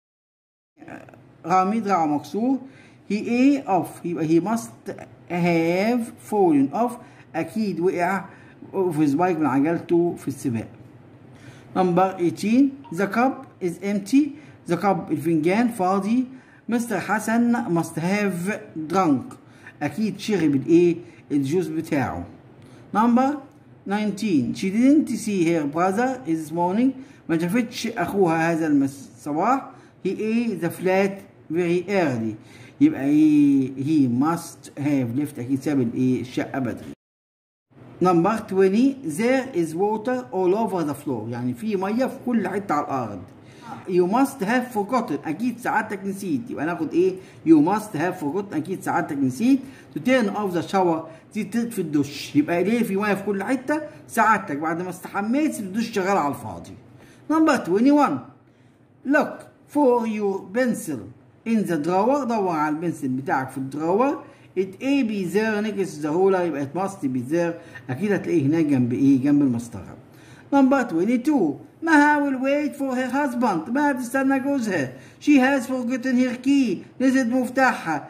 رامي دراعه مكسور he a off يبقى he must have fallen off اكيد وقع في سبايك من عجلته في السباق نمبر 18 the cup is empty the cup الفنجان فاضي مستر حسن must have drunk اكيد شرب الايه الجوز بتاعه Number 19 she didn't see her brother this morning ما شافتش أخوها هذا الصباح he ate the flat very early يبقى he, he must have left أكيد ساب الإيه الشقة بدري Number 20 there is water all over the floor يعني في مية في كل حتة على الأرض you must have forgotten أكيد سعادتك نسيت يبقى ناخد إيه you must have forgotten أكيد سعادتك نسيت to turn off the shower دي تطفي الدش يبقى ليه في ميه في كل حته سعادتك بعد ما استحميت الدش شغال على الفاضي نمبر 21 look for your pencil in the drawer دور على البنسل بتاعك في الدراور it a be there next to the ruler يبقى it must be there اكيد هتلاقيه هناك جنب ايه جنب المسطره نمبر 22 مها will wait for her husband ما بتستنى جوزها she has forgotten her key نسيت مفتاحها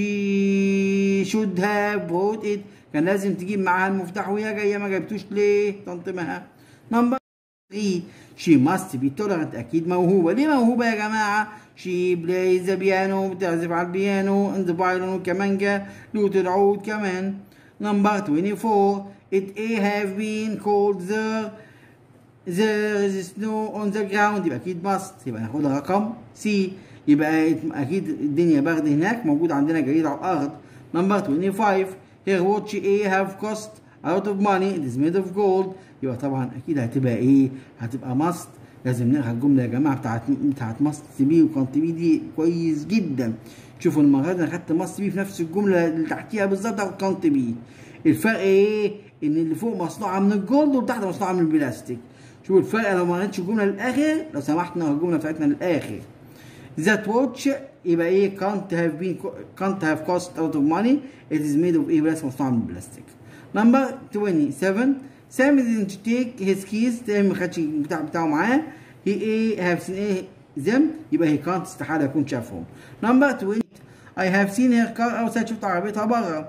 she should have brought it كان لازم تجيب معاها المفتاح وهي جايه ما جابتوش ليه طنط مها نمبر 3 she must be tolerant اكيد موهوبه ليه موهوبه يا جماعه she plays the piano بتعزف على البيانو and the violin والكمانجا لوت العود كمان number 24 it a have been called the there is snow on the ground يبقى اكيد must يبقى ناخدها رقم سي يبقى اكيد الدنيا برد هناك موجود عندنا جريد على الارض number 25 here watch A have cost a lot of money it is made of gold يبقى طبعا اكيد هتبقى ايه هتبقى must لازم نقرا الجمله يا جماعه بتاعت بتاعت must بي وكانت بي دي كويس جدا شوفوا المره دي انا خدت must بي في نفس الجمله اللي تحتيها بالظبط او كانت بي الفرق ايه ان اللي فوق مصنوعه من الجولد واللي تحت مصنوعه من البلاستيك شوفوا الفرق لو ما قريتش الجمله للاخر لو سمحت نقرا الجمله بتاعتنا للاخر that watch يبقى ايه can't have been can't have cost out of money it is made of ايه بلاستيك مصنوعه من البلاستيك number 27 Sam didn't take his keys تاني ما خدش البتاع بتاعه معاه he ايه have seen ايه them يبقى he can't استحاله يكون شافهم number 20 I have seen her car outside شفت عربيتها بره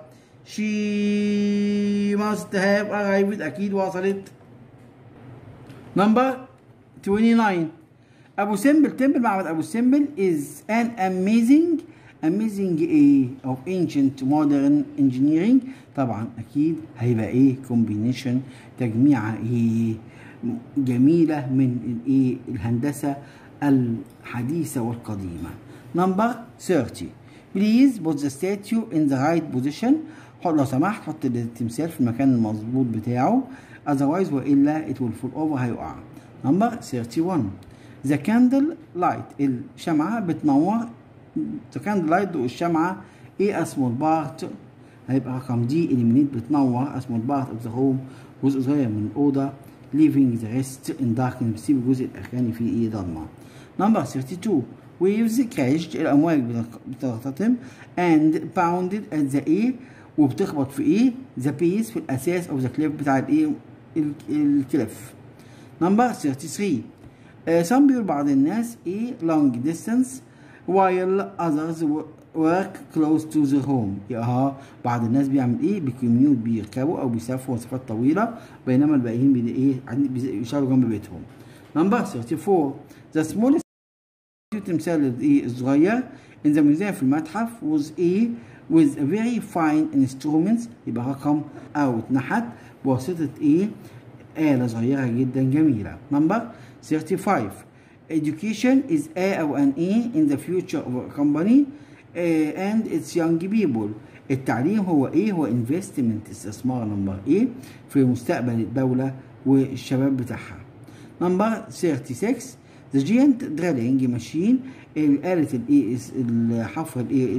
she must have arrived اكيد وصلت number 29 ابو سمبل تمبل معبد ابو سمبل is an amazing amazing ايه of ancient modern engineering طبعا اكيد هيبقى ايه combination تجميعة ايه جميلة من الايه الهندسة الحديثة والقديمة number 30 please put the statue in the right position حط لو سمحت حط التمثال في المكان المظبوط بتاعه otherwise والا it will fall over هيقع number 31 the candle light الشمعة بتنور the candle light والشمعة ايه اسمه part هيبقى رقم دي eliminate بتنور اسمه part of the home جزء صغير من الأوضة leaving the rest in darkness بتسيب الجزء الأخراني فيه ايه ضلمة number 32 waves crashed الأمواج بترتطم and pounded at the ايه وبتخبط في ايه the base في الأساس of the cliff بتاع الايه الكليف number 33 Uh, some people بعض الناس ايه long distance while others work close to the home يبقى بعض الناس بيعمل ايه بيكميوت بيركبوا او بيسافروا مسافات طويله بينما الباقيين بي ايه بيشتغلوا جنب بيتهم number 34 the smallest تمثال ايه الصغير in the museum في المتحف was a with a very fine instruments يبقى رقم او اتنحت بواسطه ايه آلة صغيرة جدا جميلة number 35 education is a أو an A in the future of a company uh, and its young people التعليم هو ايه هو investment استثمار نمبر ايه في مستقبل الدولة والشباب بتاعها نمبر 36 the giant drilling machine آلة الايه الحفر الايه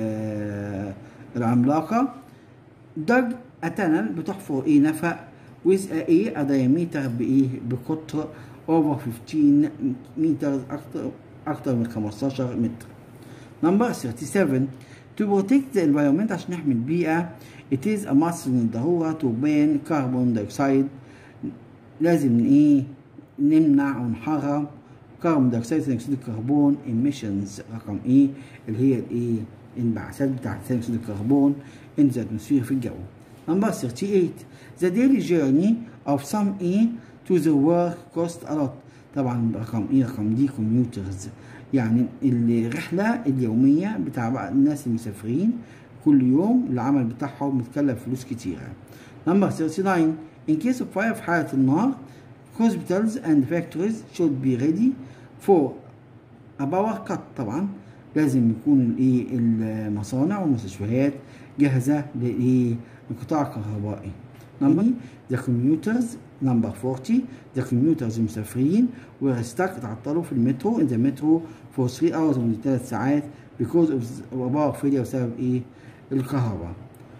العملاقة dug a tunnel بتحفر ايه نفق with a ايه a diameter بايه بقطر over 15 meters أكتر أكتر من 15 متر. Number 37 To protect the environment عشان نحمي البيئة It is a must من الضرورة to ban carbon dioxide لازم ايه نمنع ونحرم كربون دايوكسيد ثاني اكسيد الكربون emissions رقم ايه اللي هي الايه الانبعاثات بتاعت ثاني اكسيد الكربون in the atmosphere في الجو. Number 38 The daily journey of some E to the work cost a lot طبعا رقم ايه رقم دي commuters يعني الرحلة اليومية بتاع الناس المسافرين كل يوم العمل بتاعهم متكلف فلوس كتيرة number 39 in case of fire في حالة النار hospitals and factories should be ready for a power cut طبعا لازم يكون الايه المصانع والمستشفيات جاهزة للايه القطاع الكهربائي number the commuters number 40 the commuters المسافرين were stuck اتعطلوا في المترو in the metro for 3 hours من ثلاث ساعات because of a power failure بسبب ايه الكهرباء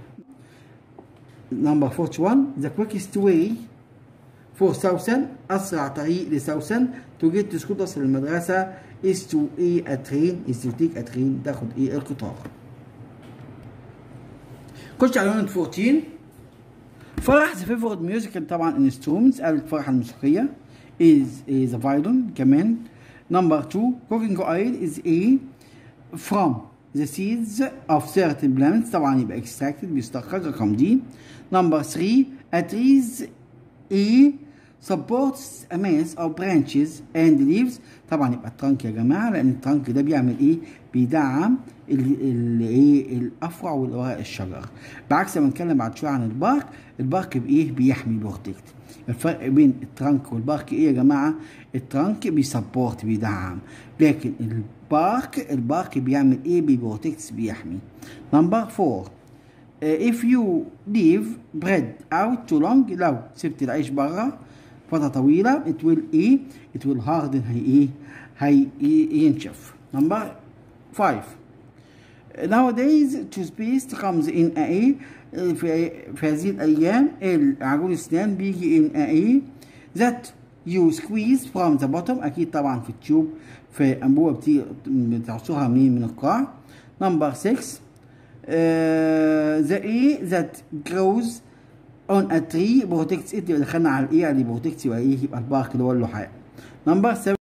number 41 the quickest way for Southern أسرع طريق لساوثن to get to school تصل المدرسة is to a, a train is to take a train تاخد ايه القطار خش على يونت 14 فرح the favorite musical طبعا instruments قالت فرح الموسيقية is is a violin كمان number 2 cooking oil is a from the seeds of certain plants طبعا يبقى extracted بيستخرج رقم دي number 3 a trees a supports a mass of branches and leaves طبعا يبقى الترنك يا جماعه لان الترنك ده بيعمل ايه بيدعم الايه الافرع والاوراق الشجر بعكس ما نتكلم بعد شويه عن البارك البارك بايه بيحمي بروتكت الفرق بين الترنك والبارك ايه يا جماعه الترنك بيسبورت بيدعم لكن البارك البارك بيعمل ايه بيبروتكت بيحمي نمبر 4 if you leave bread out too long لو سبت العيش بره فترة طويلة it will ايه it will harden هي ايه هي ينشف نمبر 5 nowadays toothpaste comes in a ايه في, في هذه الأيام العجون الأسنان بيجي in a ايه that you squeeze from the bottom أكيد طبعا في التيوب في أنبوبة بتيجي بتعصرها منين من القاع نمبر 6 Uh, the A that grows on a tree protects it يبقى دخلنا على الايه اللي protects يبقى ايه يبقى البارك اللي هو اللحاء. نمبر 7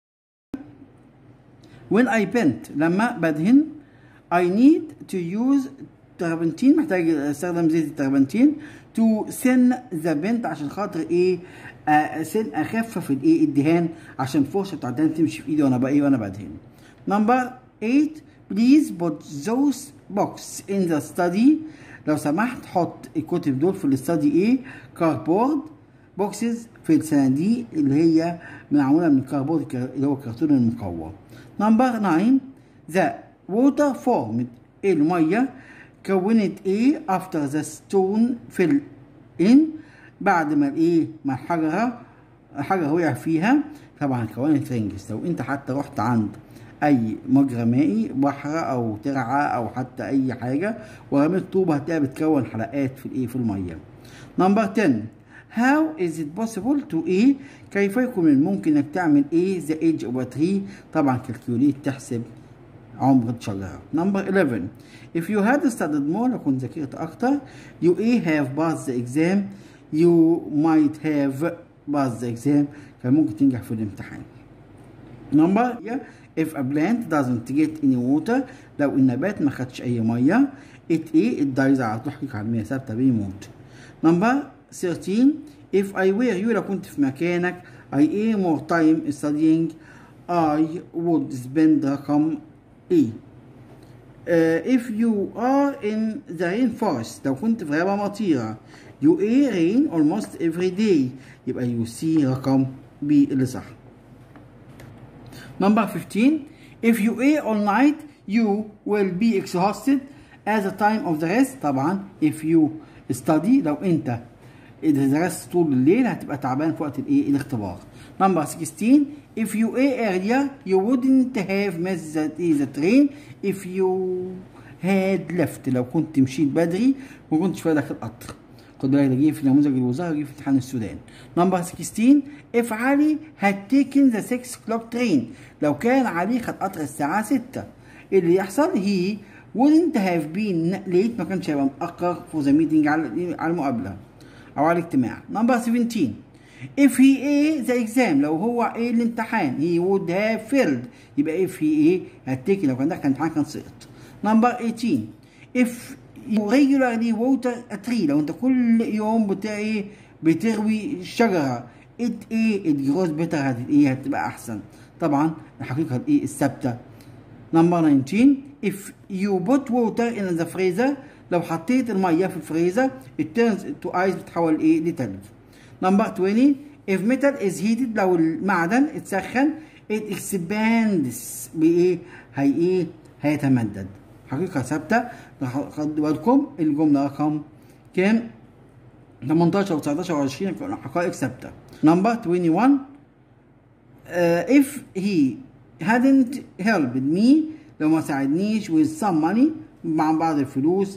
when I paint لما بدهن I need to use تربنتين محتاج استخدم زيت التربنتين to thin the paint عشان خاطر ايه سن اخفف الايه الدهان عشان الفرشه بتاع الدهان تمشي في ايدي وانا بقى ايه وانا بدهن. نمبر 8 please put those books in the study لو سمحت حط الكتب دول في الاستادي ايه كاربورد بوكسز في الصناديق اللي هي معموله من الكاربورد اللي هو الكرتون المقوى نمبر 9 ذا ووتر فورمد الميه كونت ايه افتر ذا ستون في ان بعد ما الايه ما الحجره حجره وقع فيها طبعا كونت رينجز لو انت حتى رحت عند اي مجرى مائي بحر او ترعه او حتى اي حاجه ورميت طوبه هتلاقيها بتكون حلقات في الايه في الميه نمبر 10 How is it possible to ايه كيف يكون من الممكن انك تعمل ايه the age of a tree طبعا كالكيوليت تحسب عمر الشجرة نمبر 11 if you had studied more لو كنت ذاكرت أكتر you ايه have passed the exam you might have passed the exam كان ممكن تنجح في الامتحان نمبر if a plant doesn't get any water لو النبات ما خدش أي مية it ايه it dies على طول حقيقة علمية ثابتة بيموت نمبر 13 if I were you لو كنت في مكانك I aim more time studying I would spend رقم E. Uh, if you are in the rainforest لو كنت في غابة مطيرة you a rain almost every day يبقى you see رقم B اللي صح. Number 15 if you a all night you will be exhausted at the time of the rest طبعا if you study لو انت درست طول الليل هتبقى تعبان في وقت الايه الاختبار. Number 16 if you a earlier you wouldn't have missed that the train if you had left لو كنت مشيت بدري ما كنتش فايدك القطر خد بالك ده جه في نموذج الوزاره جه في امتحان السودان نمبر 16 if علي had taken the 6 o'clock train لو كان علي خد قطر الساعه 6 اللي يحصل هي wouldn't have been late ما كانش هيبقى متاخر for the meeting على على المقابله او على الاجتماع نمبر 17 if he a the exam لو هو a الامتحان he would have failed يبقى if he a هتيجي لو كان ده كان امتحان كان سقط نمبر 18 if you regularly water a tree لو انت كل يوم بتاعي بتروي شجره it a it grows better هت ايه هتبقى احسن طبعا الحقيقه الايه الثابته نمبر 19 if you put water in the freezer لو حطيت الميه في الفريزر it turns to ice بتتحول ايه لتلج نمبر 20 if metal is heated لو المعدن اتسخن it expands بايه هي ايه هيتمدد حقيقه ثابته خدوا بالكم الجمله رقم كام 18 و 19 و 20 حقائق ثابته نمبر 21 uh, if he hadn't helped me لو ما ساعدنيش with some money مع بعض الفلوس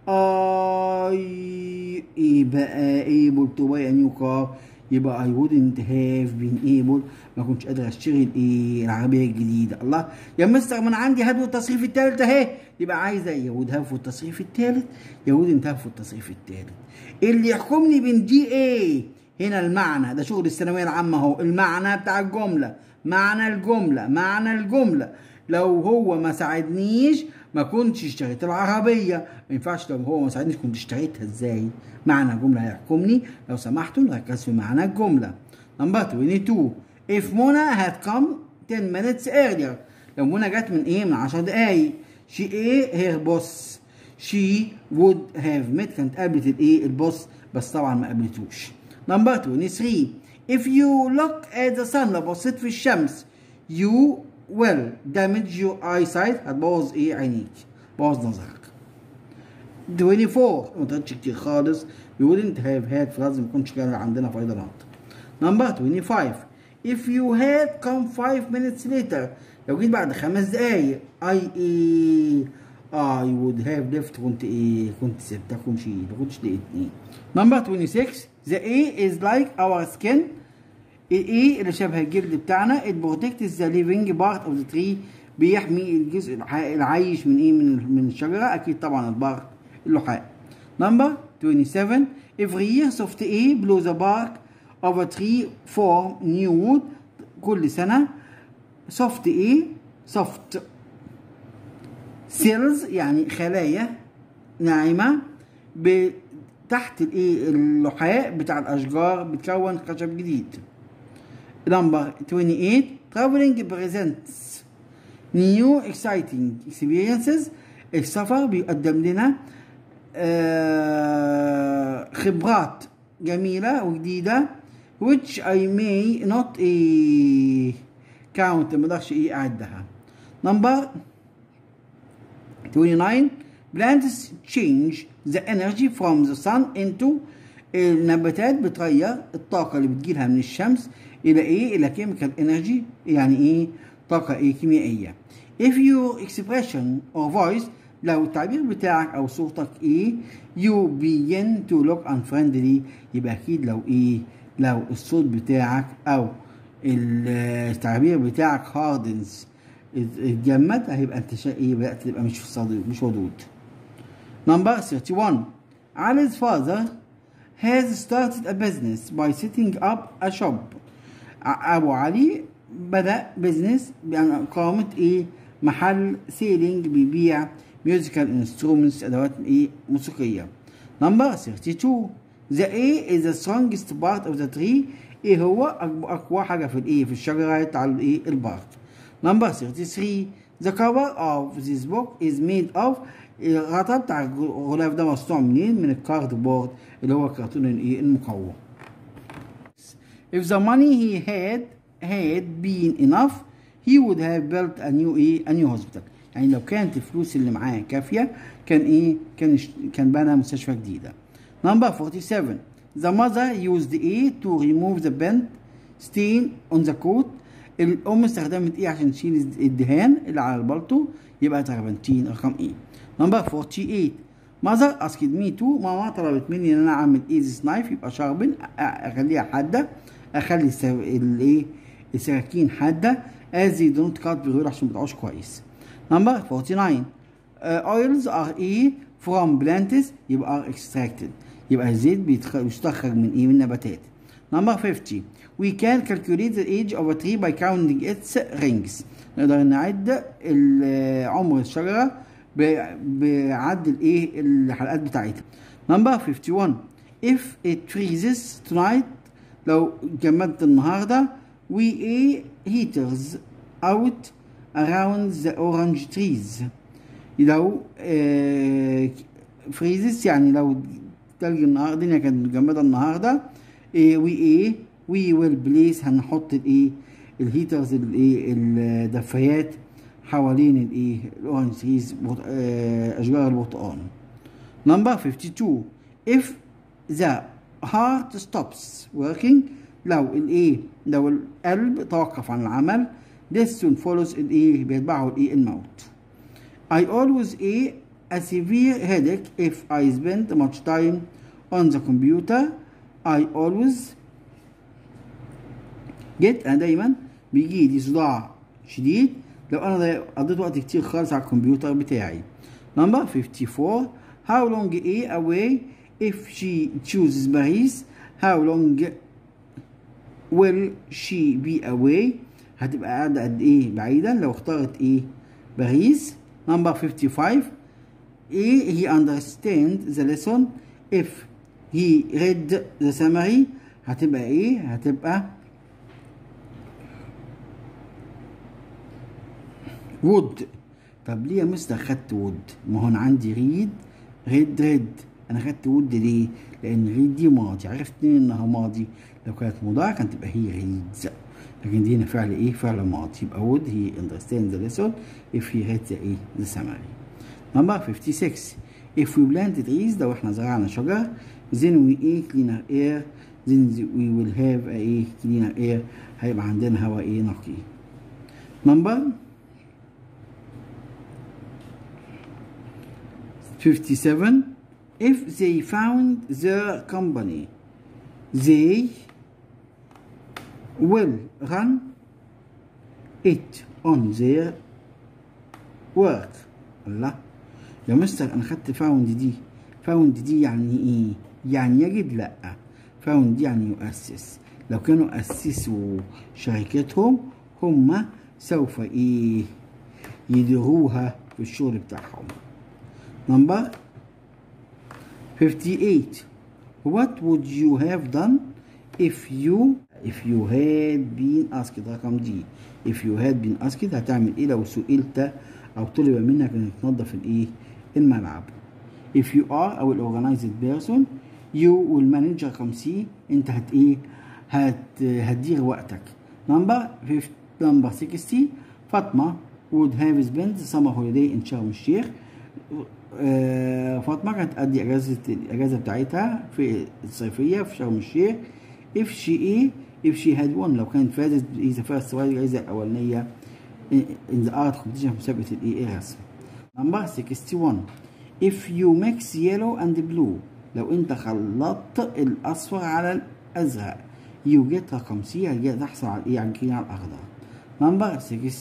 I يبقى able to buy a new car يبقى I wouldn't have been able ما كنتش قادر اشتري الايه العربيه الجديده الله يا مستر ما انا عندي هدوء التصريف الثالث اهي يبقى عايزه يا would have في التصريف الثالث يا wouldn't have في التصريف الثالث اللي يحكمني بين دي ايه هنا المعنى ده شغل الثانويه العامه اهو المعنى بتاع الجمله معنى الجمله معنى الجمله لو هو ما ساعدنيش ما كنتش اشتريت العربية ما ينفعش لو هو ما ساعدنيش كنت اشتريتها ازاي معنى الجملة هيحكمني لو سمحتوا نركز في معنى الجملة Number 22 if Mona had come 10 minutes earlier لو منى جت من ايه من 10 دقايق she ايه her boss she would have met كانت قابلت الايه البوس بس طبعا ما قابلتوش number 23 if you look at the sun لو بصيت في الشمس you will damage your eyesight هتبوظ ايه عينيك بوظ نظرك 24 ما طلعتش كتير خالص you wouldn't have had فلازم ما يكونش كان عندنا فيضانات number 25 if you had come 5 minutes later لو جيت بعد خمس دقايق I إيه I would have left كنت إيه كنت سبتك ومشيت ما كنتش لقيتني number 26 the A is like our skin الايه اللي شبه الجلد بتاعنا it protects the living part of the tree بيحمي الجزء العايش من ايه من من الشجره اكيد طبعا البارك اللحاء number 27 every year soft A blows the bark of a tree form new wood كل سنه soft A soft cells يعني خلايا ناعمه تحت الايه اللحاء بتاع الاشجار بتكون خشب جديد Number 28 Traveling presents new exciting experiences السفر بيقدم لنا آه خبرات جميلة وجديدة which I may not eh, count ما اقدرش ايه اعدها number 29 plants change the energy from the sun into النباتات بتغير الطاقة اللي بتجيلها من الشمس إلى إيه؟ إلى chemical energy يعني إيه؟ طاقة إيه كيميائية. If your expression or voice لو التعبير بتاعك أو صوتك إيه؟ You begin to look unfriendly يبقى أكيد لو إيه؟ لو الصوت بتاعك أو التعبير بتاعك hardens اتجمد هيبقى أنت شا إيه؟ بدأت تبقى مش صديق مش ودود. Number 31 Ali's father has started a business by setting up a shop ابو علي بدا بزنس بإقامة ايه محل سيلينج بيبيع ميوزيكال انسترومنتس ادوات ايه موسيقيه نمبر 32 the A is the strongest part of the tree ايه هو اقوى حاجه في الايه في الشجره على الايه البارك نمبر 33 the cover of this book is made of الغطاء بتاع الغلاف ده مصنوع منين من الكارد بورد اللي هو الكرتون الايه المقوى if the money he had had been enough he would have built a new ايه a new hospital يعني لو كانت الفلوس اللي معاه كافيه كان ايه كان كان بنى مستشفى جديده number 47 the mother used A to remove the bent stain on the coat الام استخدمت ايه عشان تشيل الدهان اللي على البلطو يبقى تربنتين رقم ايه نمبر 48 mother asked me to ماما طلبت مني ان انا اعمل ايزي نايف يبقى شاربن اخليها حاده اخلي الايه السكاكين حاده as they don't cut بيقول عشان ما بتقعش كويس نمبر 49 uh, oils are ايه from plants يبقى are extracted يبقى الزيت بيستخرج من ايه من النباتات نمبر 50 we can calculate the age of a tree by counting its rings نقدر نعد عمر الشجره بعد الايه الحلقات بتاعتها نمبر 51 if it freezes tonight لو جمدت النهارده we a heaters out around the orange trees لو فريزز يعني لو تلج النهارده الدنيا كانت مجمده النهارده وي ايه وي ويل بليس هنحط الايه الهيترز الايه الدفايات حوالين الايه الاورنج تريز اشجار البرتقال نمبر 52 if the heart stops working لو الايه لو القلب توقف عن العمل this soon follows الايه بيتبعه الايه الموت I always a a severe headache if I spend much time on the computer I always get انا دايما بيجي لي صداع شديد لو انا قضيت وقت كتير خالص على الكمبيوتر بتاعي number 54 how long a away if she chooses Paris how long will she be away هتبقى قاعدة قد ايه بعيدا لو اختارت ايه باريس number 55 A he understand the lesson if he read the summary هتبقى ايه هتبقى would طب ليه يا مستر خدت would ما هو انا عندي ريد ريد ريد انا خدت would ليه لان ريد دي ماضي عرفت منين انها ماضي لو كانت مضارع كانت تبقى هي reads لكن دي هنا فعل ايه فعل ماضي يبقى would he understand the lesson if he read the ايه the summary number 56 if we planted trees لو احنا زرعنا شجر then we ايه cleaner air then we will have a ايه cleaner air هيبقى عندنا هواء ايه نقي number 57 if they found their company they will run it on their work الله يا مستر انا خدت فاوند دي فاوند دي يعني ايه يعني يجب لا فاوند دي يعني يؤسس لو كانوا اسسوا شركتهم هم سوف ايه يديروها في الشغل بتاعهم نمبر 58 what would you have done if you if you had been asked رقم دي if you had been asked هتعمل ايه لو سئلت او طلب منك انك تنظف الايه الملعب if you are او organized person you will manage رقم سي انت هت ايه هت هتدير وقتك نمبر نمبر 60 فاطمه would have spent summer holiday in شرم الشيخ آه، فاطمه كانت تقضي اجازه الاجازه بتاعتها في الصيفيه في شرم الشيخ if she ايه if she had won لو كانت فازت اذا فازت سواء الجائزه الاولانيه in the art competition في مسابقه الايه الرسم نمبر 61 if you mix yellow and blue لو انت خلطت الاصفر على الازرق you get رقم سي هتجي تحصل على ايه على الجرين على الاخضر نمبر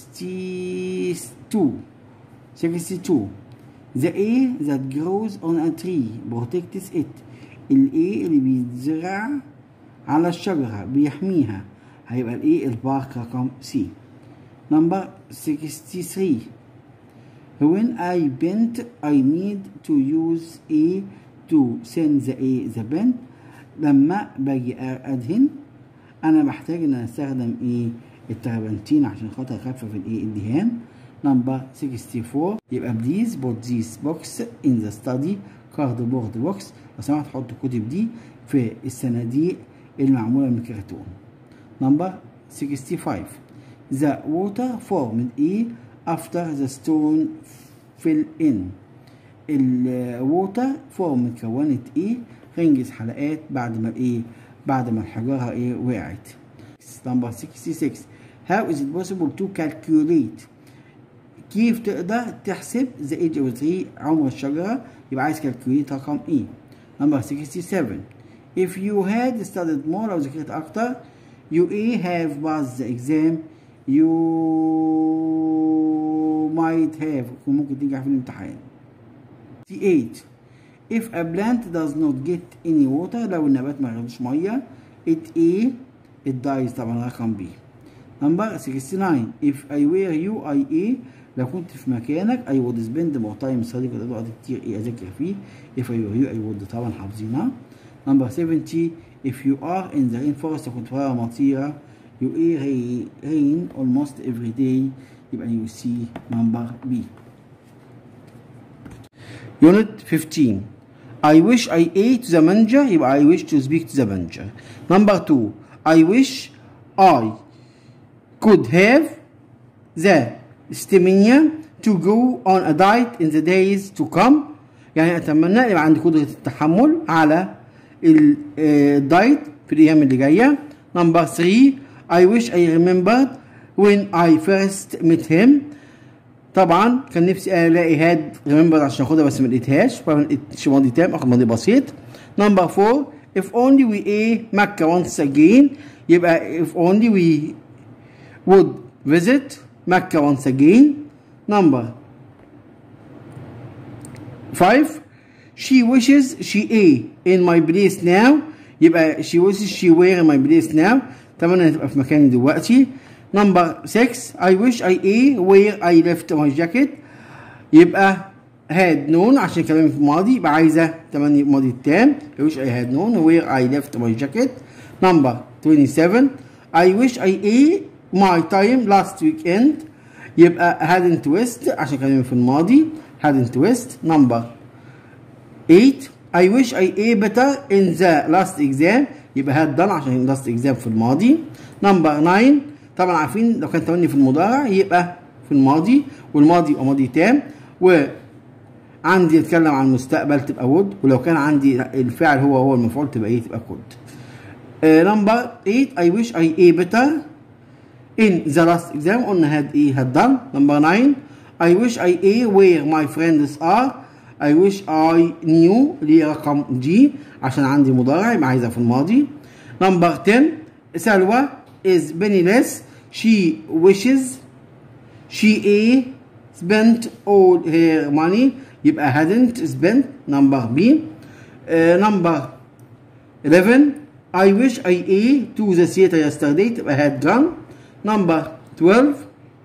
62 62 The A that grows on a tree protects it ال A اللي بيتزرع على الشجرة بيحميها هيبقى ال A البارك رقم C Number 63 When I bent I need to use A to send the A the bend لما باجي أدهن أنا بحتاج إن أنا أستخدم إيه التربنتين عشان خاطر أخفف الإيه الدهان نمبر 64 يبقى بليز put this box in the study cardboard box لو سمحت حط الكتب دي في الصناديق المعمولة من الكرتون نمبر 65 the water formed ايه after the stone fell in الووتر فورم كونت ايه رنجز حلقات بعد ما ايه بعد ما الحجارة ايه وقعت نمبر 66 how is it possible to calculate كيف تقدر تحسب the age of the tree عمر الشجرة يبقى عايز calculate رقم ايه نمبر 67 if you had studied more لو ذاكرت أكتر you a have passed the exam you might have ممكن تنجح في الامتحان 8 if a plant does not get any water لو النبات ما ياخدش ميه it a it dies طبعا رقم B number 69 if I were you I a لو كنت في مكانك I would spend more time studying كنت اقعد كتير ايه اذاكر فيه if I were you I would طبعا حافظينها number 70 if you are in the rainforest لو كنت في مطيرة you a rain almost every day يبقى you see number B Unit 15 I wish I ate the manager يبقى I wish to speak to the manager Number 2 I wish I could have the stamina to go on a diet in the days to come يعني أتمنى يبقى عندي قدرة التحمل على الدايت في الأيام اللي جاية Number 3 I wish I remembered when I first met him طبعا كان نفسي الاقي هاد ريمبر عشان اخدها بس ما لقيتهاش فما لقيتش ماضي تام اخد ماضي بسيط نمبر 4 if only we a مكة once again يبقى if only we would visit مكة once again number 5 she wishes she a in my place now يبقى she wishes she were in my place now اتمنى تبقى في مكاني دلوقتي Number 6 I wish I a where I left my jacket يبقى had known عشان كلامي في الماضي يبقى عايزة تمني الماضي التام I wish I had known where I left my jacket Number 27 I wish I a my time last weekend يبقى hadn't west عشان كان في الماضي hadn't west number 8 I wish I a better in the last exam يبقى had done عشان last exam في الماضي number 9 طبعا عارفين لو كان تمني في المضارع يبقى في الماضي والماضي يبقى ماضي تام وعندي اتكلم عن المستقبل تبقى would ولو كان عندي الفعل هو هو المفعول تبقى ايه تبقى could نمبر 8 I wish I a better in the last exam قلنا had ايه had done number 9 I wish I a where my friends are I wish I knew اللي هي رقم G عشان عندي مضارع يبقى عايزها في الماضي number 10 سلوى is penniless she wishes she a spent all her money يبقى hadn't spent number B uh, number 11 I wish I a to the theater yesterday تبقى had gone number 12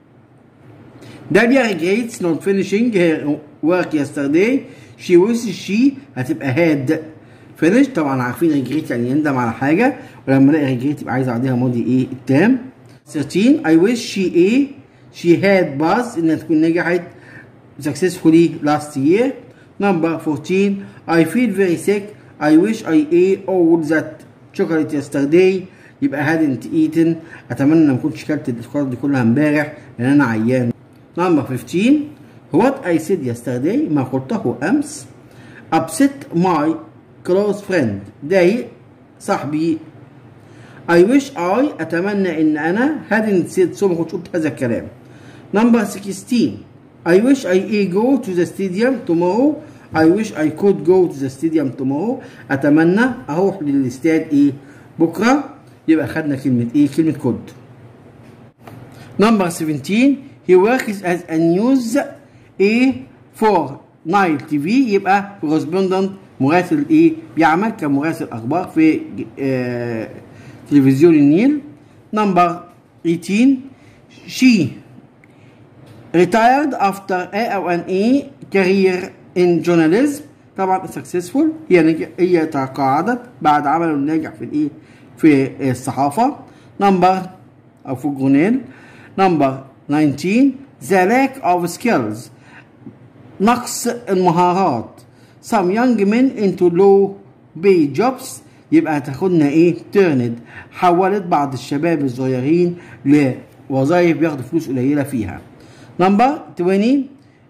Dalia regrets not finishing her work yesterday she wishes she هتبقى had finished طبعا عارفين regret يعني يندم على حاجة ولما الاقي regret يبقى عايز اعديها ماضي ايه التام 13 I wish she a she had passed انها تكون نجحت successfully last year number 14 I feel very sick I wish I ate all that chocolate yesterday يبقى hadn't eaten اتمنى ما كنتش كلت الشوكولاته دي كلها امبارح لان انا عيان number 15 what I said yesterday ما قلته امس upset my close friend ضايق صاحبي I wish I اتمنى ان انا hadn't said so ما كنتش قلت هذا الكلام number 16 I wish I go to the stadium tomorrow I wish I could go to the stadium tomorrow اتمنى اروح للاستاد ايه بكره يبقى خدنا كلمه ايه كلمه could number 17 he works as a news a for Nile TV يبقى correspondent مراسل ايه بيعمل كمراسل اخبار في آه تلفزيون النيل نمبر 18 she retired after a او an a career in journalism طبعا successful هي نج... هي تقاعدت بعد عمله الناجح في الايه في الصحافه نمبر او في الجورنال نمبر 19 the lack of skills نقص المهارات some young men into low pay jobs يبقى هتاخدنا ايه turned حولت بعض الشباب الصغيرين لوظائف بياخدوا فلوس قليله فيها نمبر 20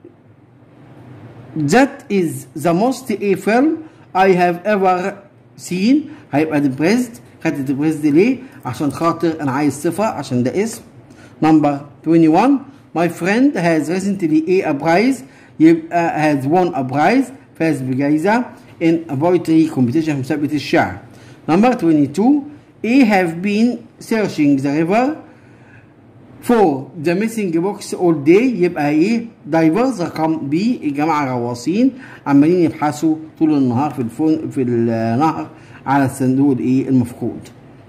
that is the most a film I have ever seen هيبقى depressed خدت depressed ليه عشان خاطر انا عايز صفه عشان ده اسم نمبر 21 my friend has recently a prize يبقى has won a prize فاز بجائزة in a poetry competition في مسابقة الشعر. Number 22 A have been searching the river for the missing box all day يبقى ايه divers رقم بي الجماعة غواصين عمالين يبحثوا طول النهار في الفن في النهر على الصندوق الايه المفقود.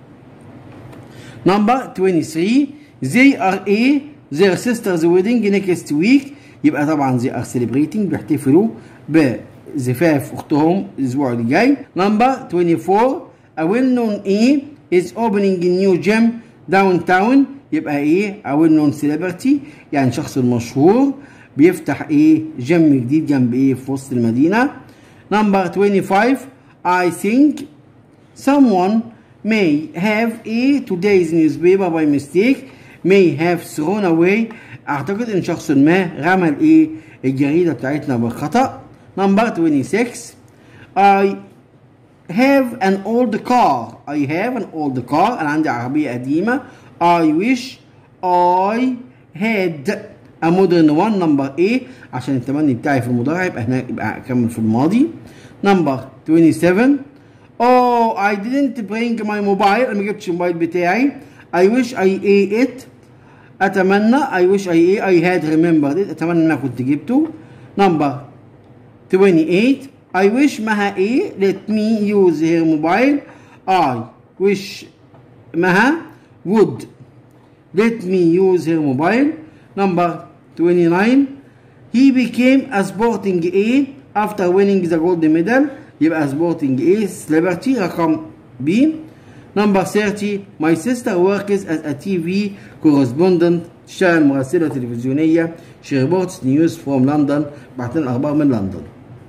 Number 23 they are a their sister's wedding next week يبقى طبعا they are celebrating بيحتفلوا بزفاف اختهم الاسبوع اللي جاي نمبر 24 a well known A is opening a new gym downtown يبقى ايه a well known celebrity يعني شخص مشهور بيفتح ايه جيم جديد جنب ايه في وسط المدينه نمبر 25 I think someone may have a today's newspaper by mistake may have thrown away اعتقد ان شخص ما رمى الايه الجريده بتاعتنا بالخطا نمبر 26 I have an old car I have an old car انا عندي عربيه قديمه I wish I had a modern one number A عشان التمني بتاعي في المضارع يبقى هنا يبقى اكمل في الماضي نمبر 27 Oh I didn't bring my mobile انا ما جبتش الموبايل بتاعي I wish I ate it اتمنى I wish I I had remembered it اتمنى ان انا كنت جبته نمبر 28 I wish مها A let me use her mobile I wish مها would let me use her mobile number 29 he became a sporting A after winning the gold medal يبقى sporting A celebrity رقم B Number 30 My sister works as a TV correspondent تشتغل مراسلة تلفزيونية she reports news from London بعت لنا أخبار من لندن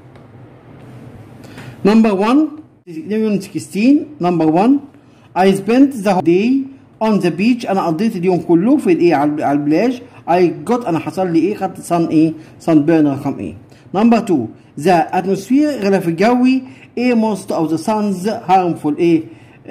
Number one, unit 16, number one, I spent the whole day on the beach أنا قضيت اليوم كله في الإيه على على البلاج I got أنا حصل لي إيه خدت sun إيه sun burn رقم إيه number two the atmosphere غلاف الجوي إيه most of the sun's harmful إيه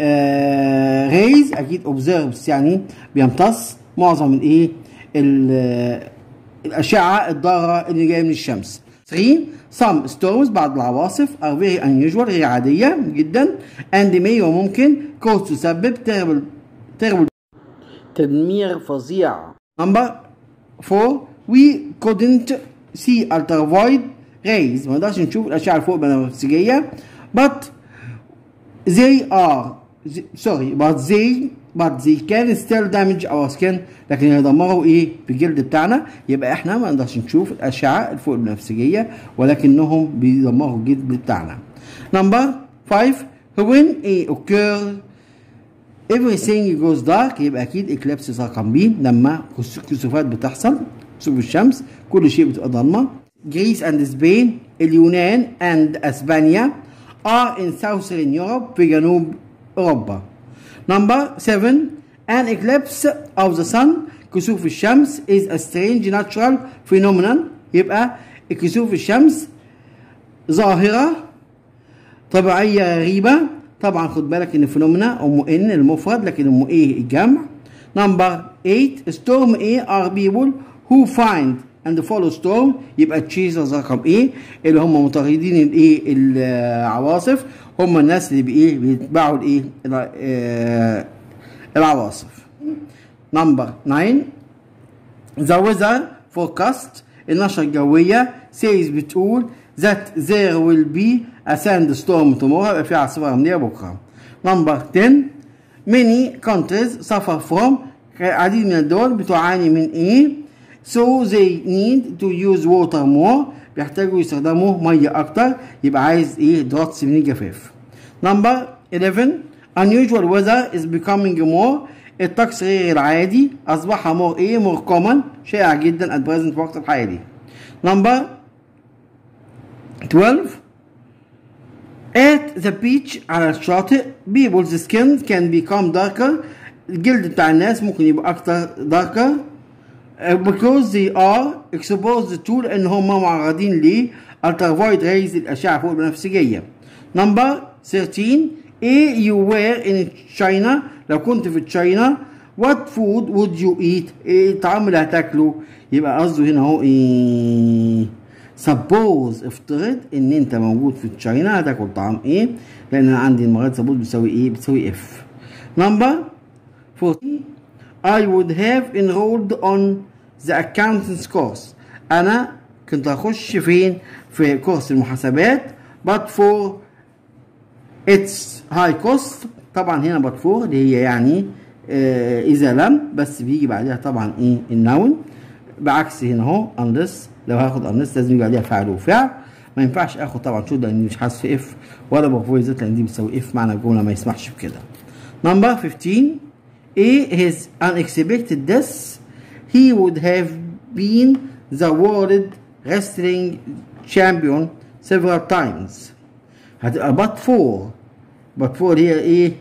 آه rays أكيد observes يعني بيمتص معظم الإيه ال- الأشعة الضارة اللي جاية من الشمس 3 some storms بعض العواصف are very unusual غير عادية جدا and may وممكن cause تسبب terrible terrible تدمير فظيع number 4 we couldn't see ultraviolet rays ما نقدرش نشوف الأشعة الفوق البنفسجية but they are sorry but they but they can still damage our skin لكن يدمروا ايه في الجلد بتاعنا يبقى احنا ما نقدرش نشوف الاشعه الفوق البنفسجيه ولكنهم بيدمروا الجلد بتاعنا نمبر 5 when a occur everything goes dark يبقى اكيد eclipse رقم بي لما كسوفات بتحصل كسوف الشمس كل شيء بتبقى ضلمه جريس اند سبين اليونان اند اسبانيا are in southern Europe في جنوب اوروبا Number 7 an eclipse of the sun كسوف الشمس is a strange natural phenomenon يبقى كسوف الشمس ظاهرة طبيعية غريبة طبعا خد بالك ان فينومينا ام ان المفرد لكن ام ايه الجمع نمبر 8 storm A are people who find and follow storm يبقى تشيزرز رقم ايه اللي هم مطاردين الايه العواصف هم الناس اللي بايه بيتبعوا الايه الع- آه، العواصف نمبر 9 The weather forecast النشرة الجوية says بتقول that there will be a sandstorm tomorrow هيبقى في عاصفة رملية بكرة. نمبر 10 many countries suffer from عديد من الدول بتعاني من ايه؟ so they need to use water more بيحتاجوا يستخدموا مية أكتر يبقى عايز ايه؟ دروتس من الجفاف. نمبر 11 unusual weather is becoming more الطقس غير العادي أصبح more ايه؟ more common شائع جدا at present في الوقت الحالي. نمبر 12 At the beach على الشاطئ people's skin can become darker الجلد بتاع الناس ممكن يبقى أكتر darker uh, because they are exposed to لأن هم معرضين ل ultraviolet rays الأشعة فوق البنفسجية. Number 13 A you were in China لو كنت في تشاينا what food would you eat ايه الطعام اللي هتاكله يبقى قصده هنا اهو ايه suppose افترض ان انت موجود في تشاينا هتاكل طعام ايه لان انا عندي المرات suppose بتساوي ايه بتساوي اف number 14 I would have enrolled on the accountants course انا كنت هخش فين في كورس المحاسبات but for its high cost طبعا هنا but for اللي هي يعني آه اذا لم بس بيجي بعدها طبعا ايه النون بعكس هنا اهو unless لو هاخد unless لازم يجي بعدها فعل وفعل ما ينفعش اخد طبعا شو لان مش حاسس في اف ولا بفوي ذات لان دي بتساوي اف معنى الجمله ما يسمحش بكده number 15 A his unexpected death he would have been the world wrestling champion several times هتبقى but for but for هي ايه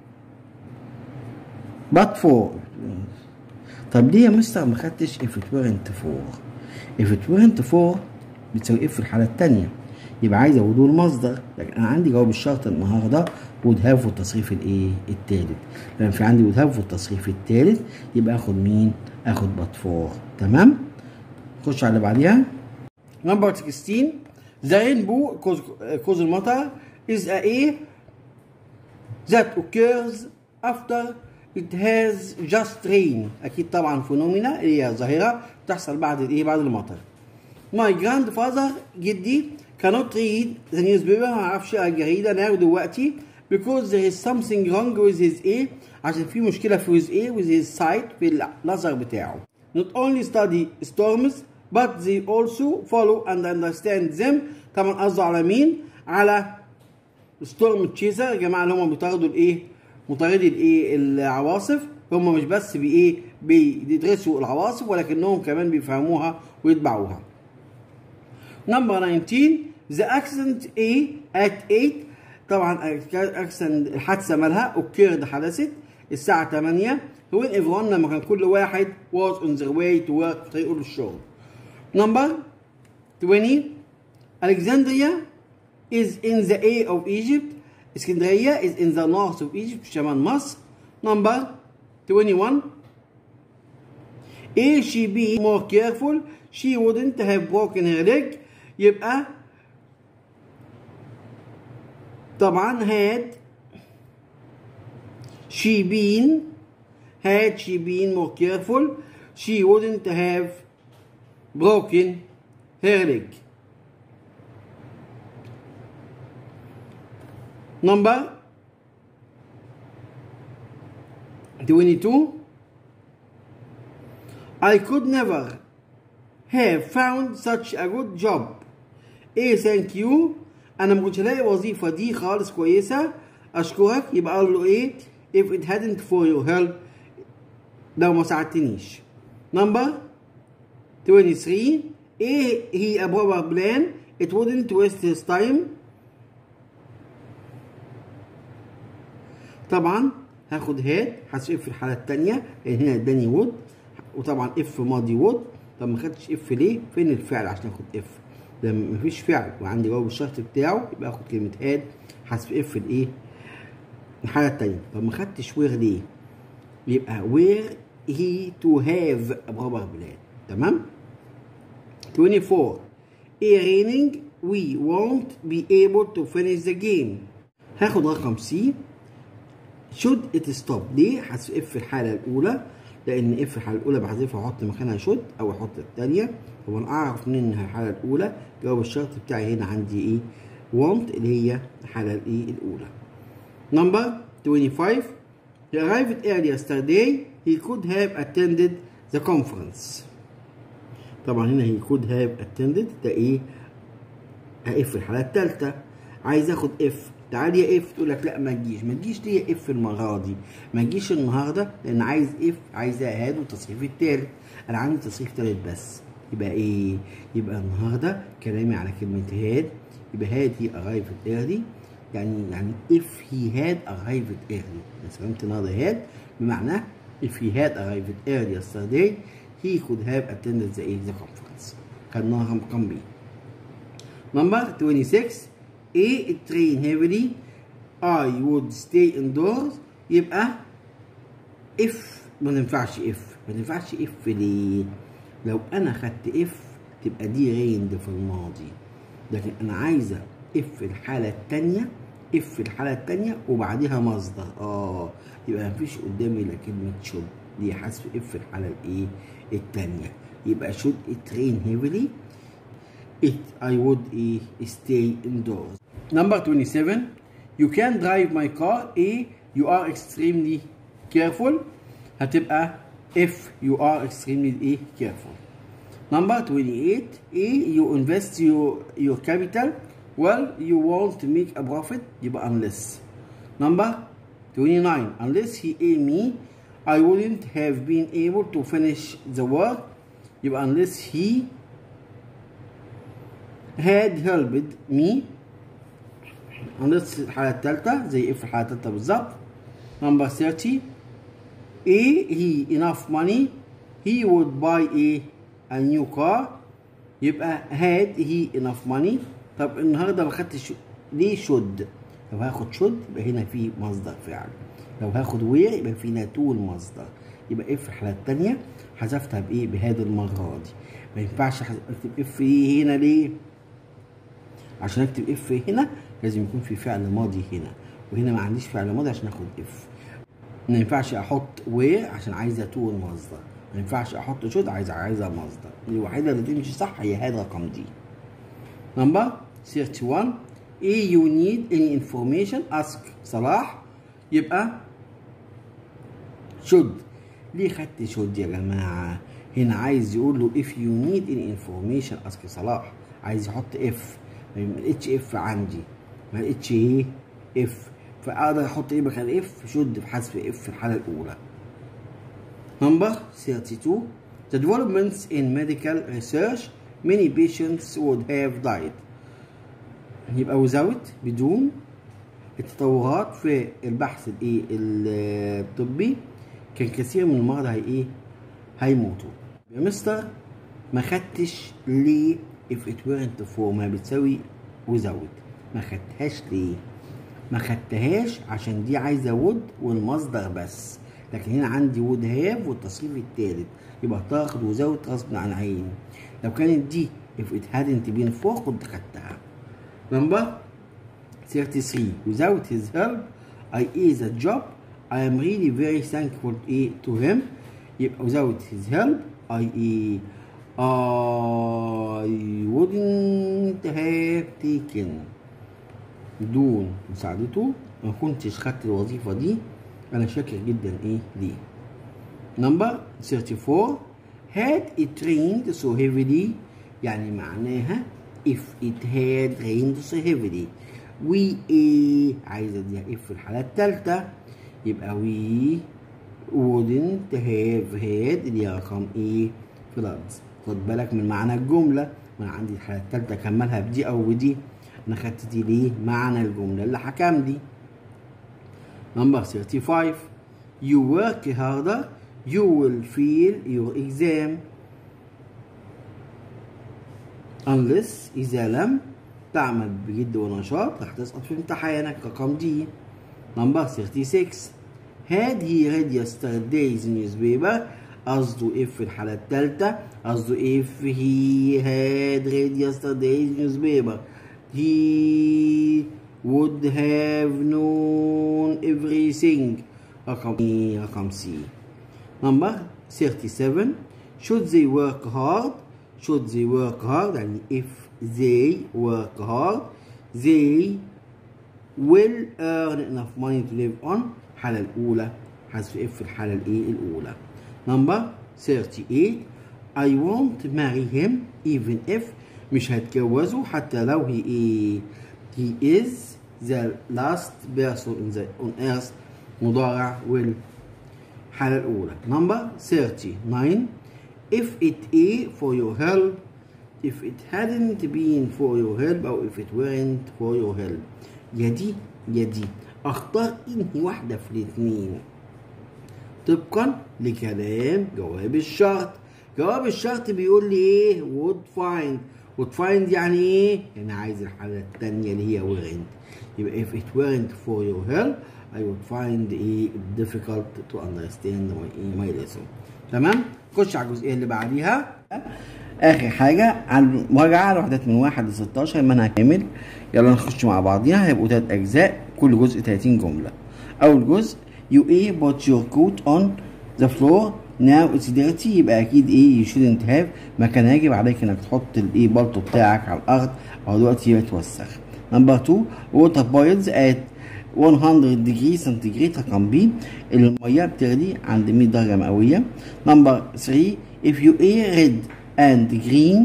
but for طب ليه يا مستر ما خدتش if it weren't for if it weren't for بتساوي if في الحالة التانية يبقى عايز وضوء المصدر لكن انا عندي جواب الشرط النهارده would have في التصريف الايه التالت لما في عندي would have في التصريف التالت يبقى اخد مين اخد but for تمام خش على اللي بعديها نمبر 16 the rainbow كوز كوز المطر is a A that occurs after it has just rain اكيد طبعا فينومينا اللي هي ظاهره تحصل بعد الايه بعد المطر my grandfather جدي cannot read the newspaper ما يعرفش يقرا الجريده now دلوقتي because there is something wrong with his A عشان في مشكله في his A with his sight في النظر بتاعه not only study storms but they also follow and understand them طبعا قصده على مين على ستورم تشيزر الجماعه اللي هم بيطاردوا الايه مطاردي الايه العواصف هم مش بس بايه بيدرسوا العواصف ولكنهم كمان بيفهموها ويتبعوها نمبر 19 the accident A at 8 طبعا اكسنت الحادثه مالها occurred حدثت الساعه 8 when everyone لما كان كل واحد was on their way to work في طريقه للشغل نمبر 20 Alexandria is in the A of Egypt اسكندرية is in the north of Egypt في شمال مصر number 21 A she be more careful she wouldn't have broken her leg يبقى طبعا had she been had she been more careful she wouldn't have broken her leg number 22 I could never have found such a good job ايه thank you انا ما كنتش الاقي وظيفه دي خالص كويسه اشكرك يبقى اقول له ايه if it hadn't for your help لو ما ساعدتنيش number 23 ايه هي a proper plan it wouldn't waste his time طبعا هاخد هاد حذف اف في الحاله الثانيه لان هنا اداني وود وطبعا اف ماضي وود طب ما خدتش اف ليه فين الفعل عشان اخد اف لما مفيش فعل وعندي جواب الشرط بتاعه يبقى اخد كلمه هاد حذف اف الايه الحاله الثانيه طب ما خدتش وير ليه يبقى وير هي تو هاف proper plan تمام 24 A raining we won't be able to finish the game هاخد رقم سي should it stop ليه حذف اف في الحاله الاولى لان اف الحاله الاولى بحذفها واحط مكانها should او احط الثانيه طب انا اعرف منين انها الحاله الاولى جواب الشرط بتاعي هنا عندي ايه want اللي هي الحاله الايه الاولى number 25 he arrived early yesterday he could have attended the conference طبعا هنا he could have attended ده ايه اف الحاله الثالثه عايز اخد اف تعال يا اف تقول لك لا ما تجيش ما تجيش ليه اف المره دي ما تجيش النهارده لان عايز اف عايزها هاد والتصريف التالت انا عندي تصريف تالت بس يبقى ايه يبقى النهارده كلامي على كلمه هاد يبقى هاد هي arrived early يعني يعني if he had arrived early استخدمت النهارده هاد بمعنى if he had arrived early yesterday he could have attended the, the conference كان رقم بي number 26 A train heavily I would stay indoors يبقى if ما تنفعش if ما تنفعش if ليه؟ لو انا خدت if تبقى دي ريند في الماضي لكن انا عايزه if في الحاله الثانيه if في الحاله الثانيه وبعديها مصدر اه يبقى مفيش قدامي الا كلمه should دي حذف if في الحاله الايه الثانيه يبقى should it rain heavily it I would eh, stay indoors. Number 27, you can drive my car. A, you are extremely careful. هتبقى if you are extremely eh, careful. Number 28, A, you invest your, your capital. Well, you won't make a profit. يبقى unless. Number 29, unless he A me, I wouldn't have been able to finish the work. يبقى unless he had helped me unless الحالة الثالثة زي if الحالة الثالثة بالظبط number 30 A he enough money he would buy a a new car يبقى had he enough money طب النهارده ما خدتش ليه should لو هاخد should يبقى هنا في مصدر فعل لو هاخد where يبقى في هنا to المصدر يبقى if الحالة الثانية حذفتها بايه بهذه المرة دي ما ينفعش اكتب اف هنا ليه عشان اكتب اف هنا لازم يكون في فعل ماضي هنا وهنا ما عنديش فعل ماضي عشان اخد اف ما ينفعش احط و عشان عايزه تو المصدر ما ينفعش احط شوت عايزه عايزه مصدر الوحيده اللي تمشي صح هي هذا رقم دي نمبر 31 ايه you need any information ask صلاح يبقى should ليه خدت should يا جماعه هنا عايز يقول له if you need any information ask صلاح عايز يحط اف ما لقيتش اف عندي ما لقيتش ايه اف فاقدر احط ايه مكان اف شد في حذف اف في الحاله الاولى Number 32 The developments in medical research many patients would have died يبقى without بدون التطورات في البحث الايه الطبي كان كثير من المرضى هي ايه هيموتوا يا مستر ما خدتش ليه if it weren't for ما بتساوي without ما خدتهاش ليه ما خدتهاش عشان دي عايزه would والمصدر بس لكن هنا عندي would have والتصريف التالت يبقى تاخد without غصب عن عين لو كانت دي if it hadn't been for كنت خدتها number 33 without his help I is a job I am really very thankful to him يبقى without his help I I wouldn't have taken بدون مساعدته ما كنتش خدت الوظيفة دي أنا شاكر جدا إيه ليه number 34 had it rained so heavily يعني معناها if it had rained so heavily we ايه عايزة اديها if في الحالة التالتة يبقى we wouldn't have had اللي هي رقم ايه floods خد بالك من معنى الجملة وانا عندي الحالة التالتة اكملها بدي او بدي انا خدت دي ليه معنى الجملة اللي حكم دي number 35 you work harder you will fail your exam unless إذا لم تعمل بجد ونشاط راح تسقط في امتحانك رقم دي number 36 had he read yesterday's newspaper قصده if في الحالة التالتة قصده if he had read yesterday's newspaper he would have known everything رقم رقم سي number 37 should they work hard should they work hard يعني if they work hard they will earn enough money to live on الحالة الأولى حذف if في الحالة الإيه الأولى number 38 I won't marry him even if مش هتجوزه حتى لو he إيه he is the last person in the, on earth مضارع will الحالة الأولى number 39 if it a for your help if it hadn't been for your help أو if it weren't for your help يا دي يا دي أختار إنهي واحدة في الاتنين طبقا لكلام جواب الشرط جواب الشرط بيقول لي ايه would find would find يعني ايه يعني عايز الحالة التانية اللي هي weren't يبقى if it weren't for your help I would find it difficult to understand my, my lesson تمام خش على الجزئية اللي بعديها اخر حاجة عن مراجعة الوحدات من واحد ل 16 منهج كامل يلا نخش مع بعضينا هيبقوا تلات اجزاء كل جزء 30 جملة اول جزء you a put your coat on the floor now it's dirty يبقى اكيد ايه you shouldn't have ما كان يجب عليك انك تحط الايه بالطو بتاعك على الارض او دلوقتي يتوسخ نمبر 2 water boils at 100 degree centigrade رقم بي المية بتغلي عند 100 درجة مئوية نمبر 3 if you a red and green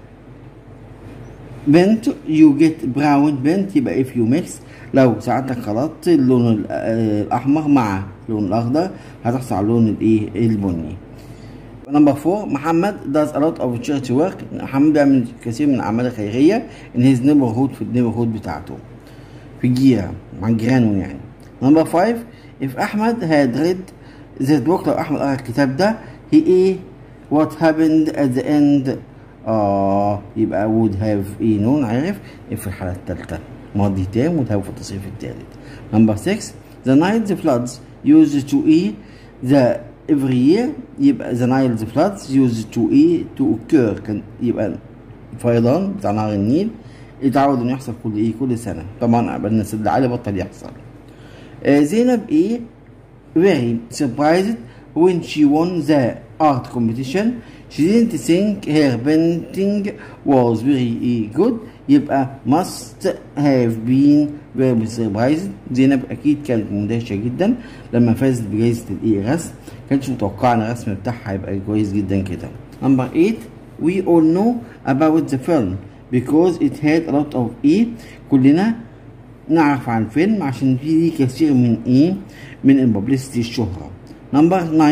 بنت you get brown بنت يبقى if you mix لو ساعتك خلطت اللون الاحمر مع اللون الاخضر هتحصل على اللون الايه البني نمبر 4 محمد does a lot of church work محمد بيعمل كثير من الاعمال الخيريه in his neighborhood في النيبرهود بتاعته في الجيرة مع جيرانه يعني نمبر 5 if احمد had read that book لو احمد قرا الكتاب ده he ايه what happened at the end اه يبقى would have ايه نون عارف في الحالة الثالثة ماضي تام would have في التصريف الثالث نمبر 6 the Nile floods used to ايه the every year يبقى the Nile floods used to ايه to occur كان يبقى الفيضان بتاع نهر النيل يتعود انه يحصل كل ايه كل سنة طبعا قبلنا سد علي بطل يحصل آه زينب ايه very surprised when she won the art competition she didn't think her painting was very good يبقى must have been very surprised زينب اكيد كانت مندهشه جدا لما فازت بجائزه الايه رسم كانتش متوقعه ان الرسم بتاعها هيبقى كويس جدا كده number 8 we all know about the film because it had a lot of ايه كلنا نعرف عن الفيلم عشان فيه كثير من ايه من الببليستي الشهرة نمبر 9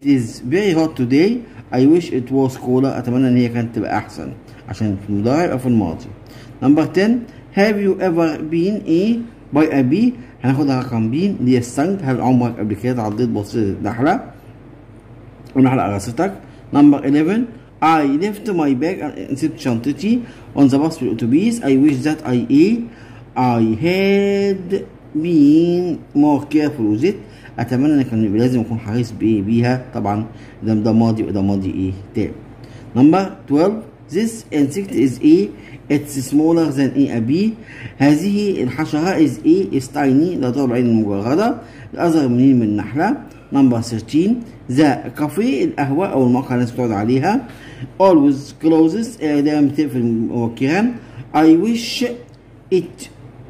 It is very hot today I wish it was cooler أتمنى إن هي كانت تبقى أحسن عشان في المضارع أو في الماضي نمبر 10 Have you ever been a by a bee هناخدها رقم بي اللي هي السنج هل عمرك قبل كده عضيت بصيت النحلة والنحلة قرصتك نمبر 11 I left my bag نسيت شنطتي on the bus في الأتوبيس I wish that I a I had been more careful with it أتمنى إن كان لازم أكون حريص بإيه بيها طبعا ده ده ماضي وده ماضي إيه تام نمبر 12 This insect is a it's smaller than a, a bee هذه الحشرة is a is tiny لا ترى العين المجردة الأصغر منين من النحلة نمبر 13 ذا كافيه القهوة أو المقهى الناس بتقعد عليها always closes دايما بتقفل مبكرا I wish it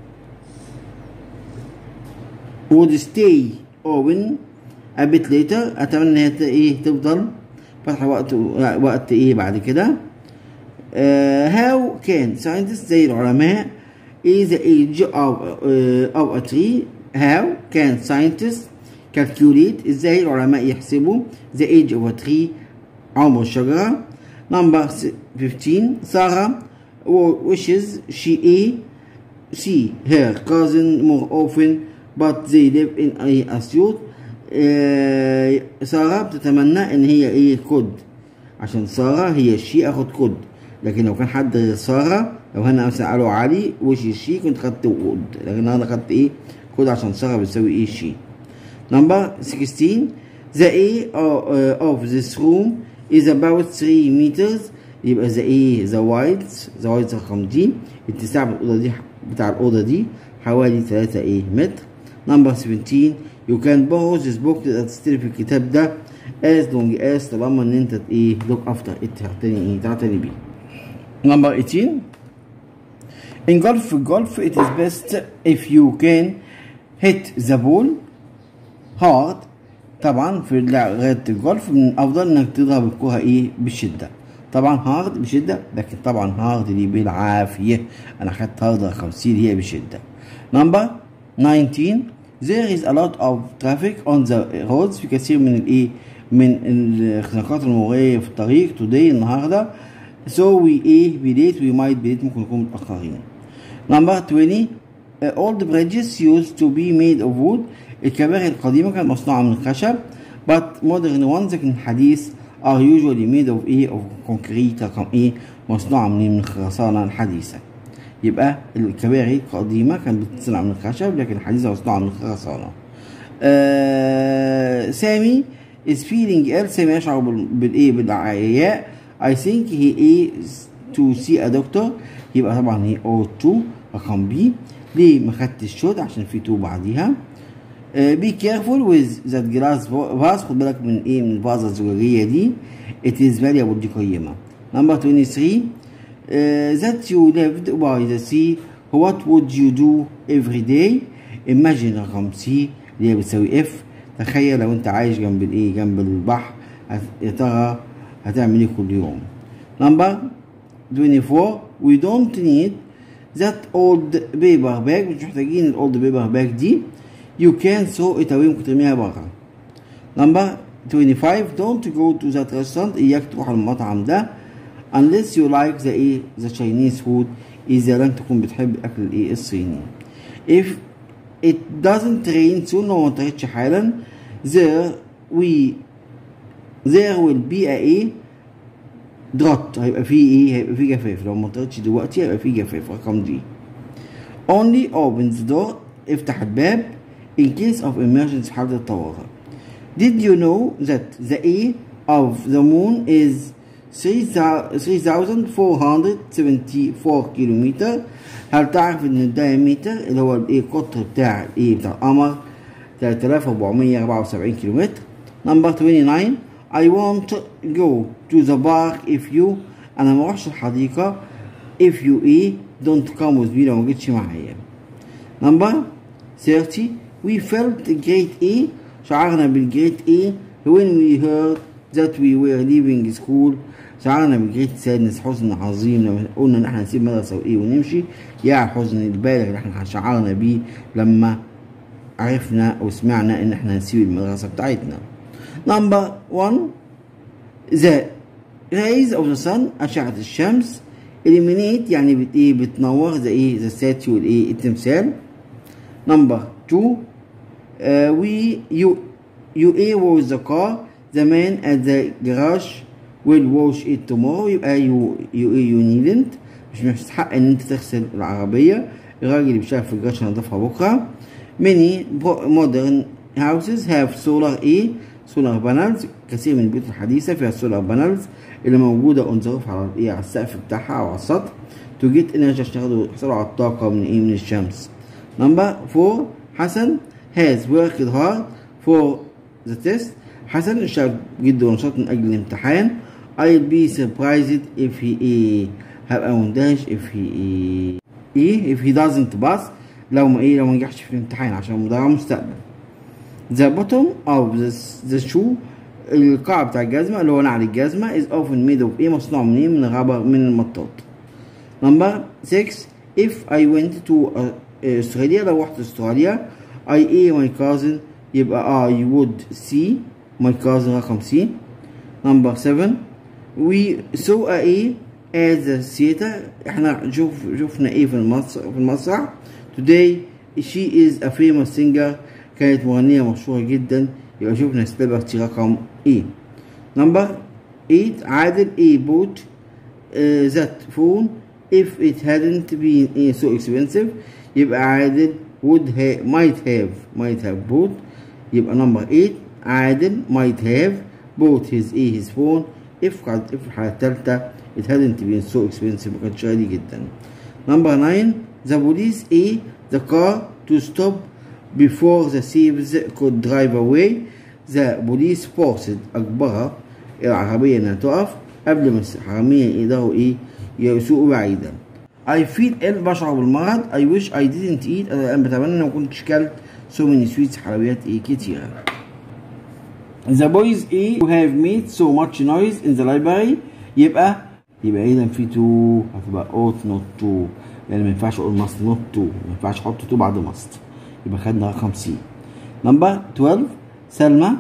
would stay open a bit later أتمنى إن هي إيه تفضل فاتحة وقت وقت إيه بعد كده Uh, how can scientists زي العلماء is the age of, uh, of a tree how can scientists calculate ازاي العلماء يحسبوا the age of a tree عمر الشجرة number 15 Sarah wishes she a see her cousin more often but they live in a asute uh, سارة بتتمنى ان هي ايه كود عشان سارة هي الشي اخد كود لكن لو كان حد غير سارة لو انا مثلا قالوا علي وش الشي كنت خدت كود لكن انا خدت ايه كود عشان سارة بتساوي ايه شي نمبر 16 the A of this room is about 3 meters يبقى the A the width the width رقم دي اتساع الأوضة دي بتاع الأوضة دي حوالي 3 ايه متر نمبر 17 you can borrow this book تقدر تشتري في الكتاب ده as long as طالما ان انت ايه look after it تعتني ايه تعتني بيه Number 18 In golf golf it is best if you can hit the ball hard طبعا في لعبة الجولف من الافضل انك تضرب الكرة ايه بشدة طبعا هارد بشدة لكن طبعا هارد دي بالعافية انا خدت هارد رقم سي هي بشدة Number 19 There is a lot of traffic on the roads في كثير من الايه من الخناقات المرورية في الطريق today النهارده So we A we late we might be late ممكن نكون متأخرين. Number 20 uh, all the bridges used to be made of wood الكباري القديمة كانت مصنوعة من الخشب but modern ones لكن الحديث are usually made of A of concrete رقم A مصنوعة من من الخرسانة الحديثة. يبقى الكباري القديمة كانت بتصنع من الخشب لكن الحديثة مصنوعة من الخرسانة. uh, سامي is feeling ill سامي يشعر بالإيه بالعياء I think he is to see a doctor يبقى طبعا هي ought to رقم بي ليه ما خدتش شوت عشان في تو بعديها uh, be careful with that glass vase خد بالك من ايه من الفازة الزجاجية دي it is valuable دي قيمة number 23 uh, that you lived by the sea what would you do every day imagine رقم سي اللي هي بتساوي اف تخيل لو انت عايش جنب الايه جنب البحر يا ترى هتعمل ايه كل يوم نمبر 24 we don't need that old paper bag مش محتاجين الاولد بيبر باج دي you can throw it away ممكن ترميها بره نمبر 25 don't go to that restaurant اياك تروح المطعم ده unless you like the ايه the Chinese food اذا لم تكن بتحب الاكل الايه الصيني if it doesn't rain soon لو ما طريتش حالا there we there will be a ايه drought هيبقى فيه ايه هيبقى فيه جفاف لو ما طرتش دلوقتي هيبقى فيه جفاف رقم دي only open the door افتح الباب in case of emergency في حالة الطوارئ did you know that the A of the moon is 3474 كيلومتر هل تعرف ان الدايمتر اللي هو الايه القطر بتاع الايه بتاع القمر 3474 كيلومتر نمبر 29 I won't go to the park if you انا ما اروحش الحديقة if you ايه don't come with me لو ما جيتش معايا نمبر 30 we felt great A شعرنا بالجريت A when we heard that we were leaving school شعرنا بالجريت سادنس حزن عظيم لما قلنا ان احنا نسيب مدرسة وايه ونمشي يا الحزن البالغ اللي احنا شعرنا بيه لما عرفنا او سمعنا ان احنا نسيب المدرسة بتاعتنا Number one, the rays of the sun أشعة الشمس illuminate يعني بت إيه بتنور the إيه the statue الإيه التمثال. Number two, uh, we you you a was the car the man at the garage will wash it tomorrow يبقى you you you needn't مش مستحق ان انت تغسل العربية الراجل اللي بيشتغل في الجراج هينضفها بكرة many modern houses have solar A solar panels كثير من البيوت الحديثة فيها solar panels اللي موجودة on the roof على ايه على السقف بتاعها او على السطح to get energy عشان ياخدوا يحصلوا على الطاقة من ايه من الشمس number four حسن has worked hard for the test حسن اشتغل جد ونشاط من اجل الامتحان I'll be surprised if he ايه هبقى مندهش if he ايه ايه if he doesn't pass لو ما ايه لو ما نجحش في الامتحان عشان مضيع مستقبل the bottom of the, the shoe القاع بتاع الجزمة اللي هو نعل الجزمة is often made of ايه مصنوع من ايه من الربر من المطاط number 6 if I went to uh, Australia لو رحت استراليا I ايه my cousin يبقى I would see my cousin رقم C number 7 we saw a ايه at the theater احنا شوف شفنا ايه في المسرح في المسرح today she is a famous singer كانت مغنية مشهورة جدا يبقى شفنا celebrity رقم ايه number 8 عادل a bought uh, that phone if it hadn't been uh, so expensive يبقى عادل would have might have might have bought يبقى number 8 عادل might have bought his a his phone if قعد if الحالة التالتة it hadn't been so expensive ما كانتش غالي جدا number 9 the police a the car to stop before the thieves could drive away the police forced أجبرها العربية إنها تقف قبل ما الحرامية يقدروا إيه يسوقوا بعيدا I feel ill بشعر بالمرض I wish I didn't eat أنا بتمنى إن ما كنتش كلت so many sweets حلويات إيه كتيرة The boys A who have made so much noise in the library يبقى يبقى إذا في تو هتبقى ought not to لأن ما ينفعش أقول must not to ما ينفعش أحط to بعد must يبقى خدنا رقم سي نمبر 12 سلمى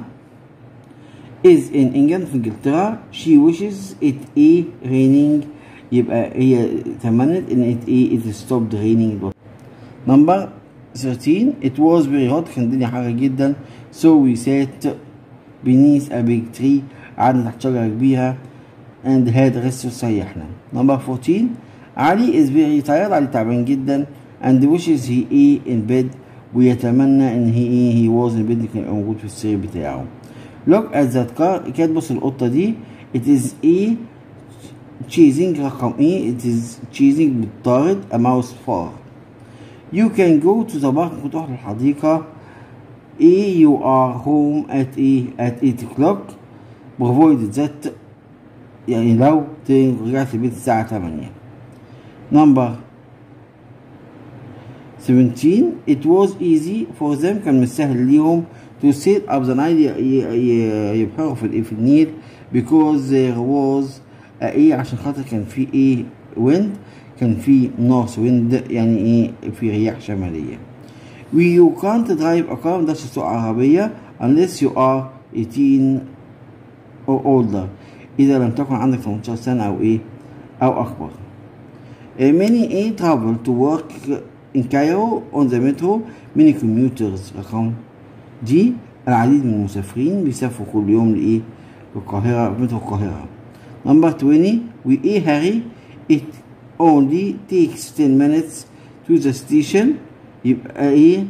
is in England في انجلترا she wishes it a raining يبقى هي تمنت ان it a it stopped raining نمبر 13 it was very hot كان الدنيا حر جدا so we sat beneath a big tree قعدنا تحت شجرة كبيرة and had rest وسيحنا نمبر 14 علي is very tired علي تعبان جدا and wishes he a in bed ويتمنى ان هي he was in bed كان موجود في السرير بتاعه look at that car كانت بص القطة دي it is a chasing رقم ايه it is chasing بالطارد a mouse far you can go to the park ممكن تروح للحديقة A you are home at a at 8 o'clock provided that يعني لو رجعت البيت الساعة 8 number 17 it was easy for them كان من السهل ليهم to sail up the Nile يبحروا في في النيل because there was a ايه عشان خاطر كان في ايه wind كان في north wind يعني ايه في رياح شمالية we you can't drive a car مقدرش تسوق عربية unless you are 18 or older إذا لم تكن عندك 18 سنة أو إيه أو أكبر many a travel to work in Cairo on the metro many commuters رقم دي العديد من المسافرين بيسافروا كل يوم لإيه للقاهرة مترو القاهرة number 20 we a hurry it only takes 10 minutes to the station يبقى ايه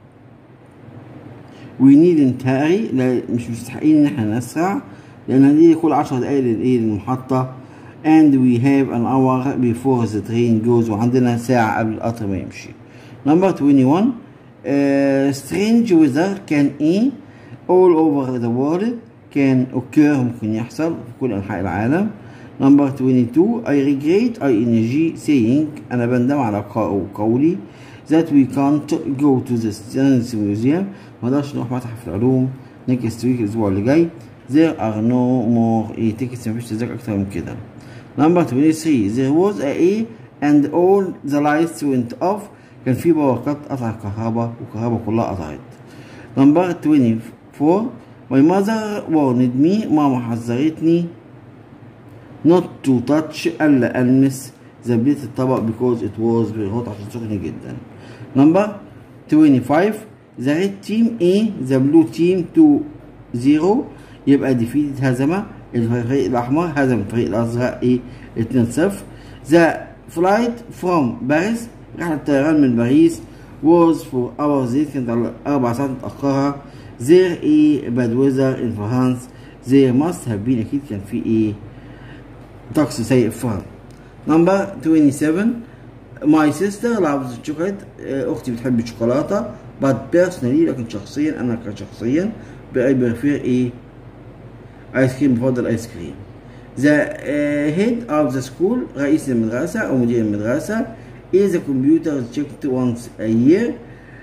we needn't hurry لا مش مستحقين ان احنا نسرع لان دي كل 10 دقايق للايه للمحطة and we have an hour before the train goes وعندنا ساعة قبل القطر ما يمشي number 21 uh, strange weather can ايه all over the world can occur ممكن يحصل في كل أنحاء العالم number 22 I regret I energy saying أنا بندم على قولي that we can't go to the science museum ما نقدرش نروح متحف العلوم next week الأسبوع اللي جاي there are no more ايه tickets مفيش تذاكر أكتر من كده number 23 there was a A and all the lights went off كان في بواقات قطع الكهرباء والكهرباء كلها قطعت number 24 my mother warned me ماما حذرتني not to touch ألا ألمس the plate الطبق because it was very hot عشان سخن جدا number 25 the red team A the blue team 2 0 يبقى defeated هزم الفريق الأحمر هزم الفريق الأزرق إيه 2 0 the flight from Paris رحلة الطيران من باريس was for hours late كانت على أربع ساعات متأخرة there a bad weather in France there must have been أكيد كان في إيه طقس سيء في فرنسا number 27 my sister loves chocolate أختي بتحب الشوكولاتة but personally لكن شخصيا أنا كشخصيا I prefer إيه ايس كريم بفضل ايس كريم the uh, head of the school رئيس المدرسة أو مدير المدرسة is a computer checked once a year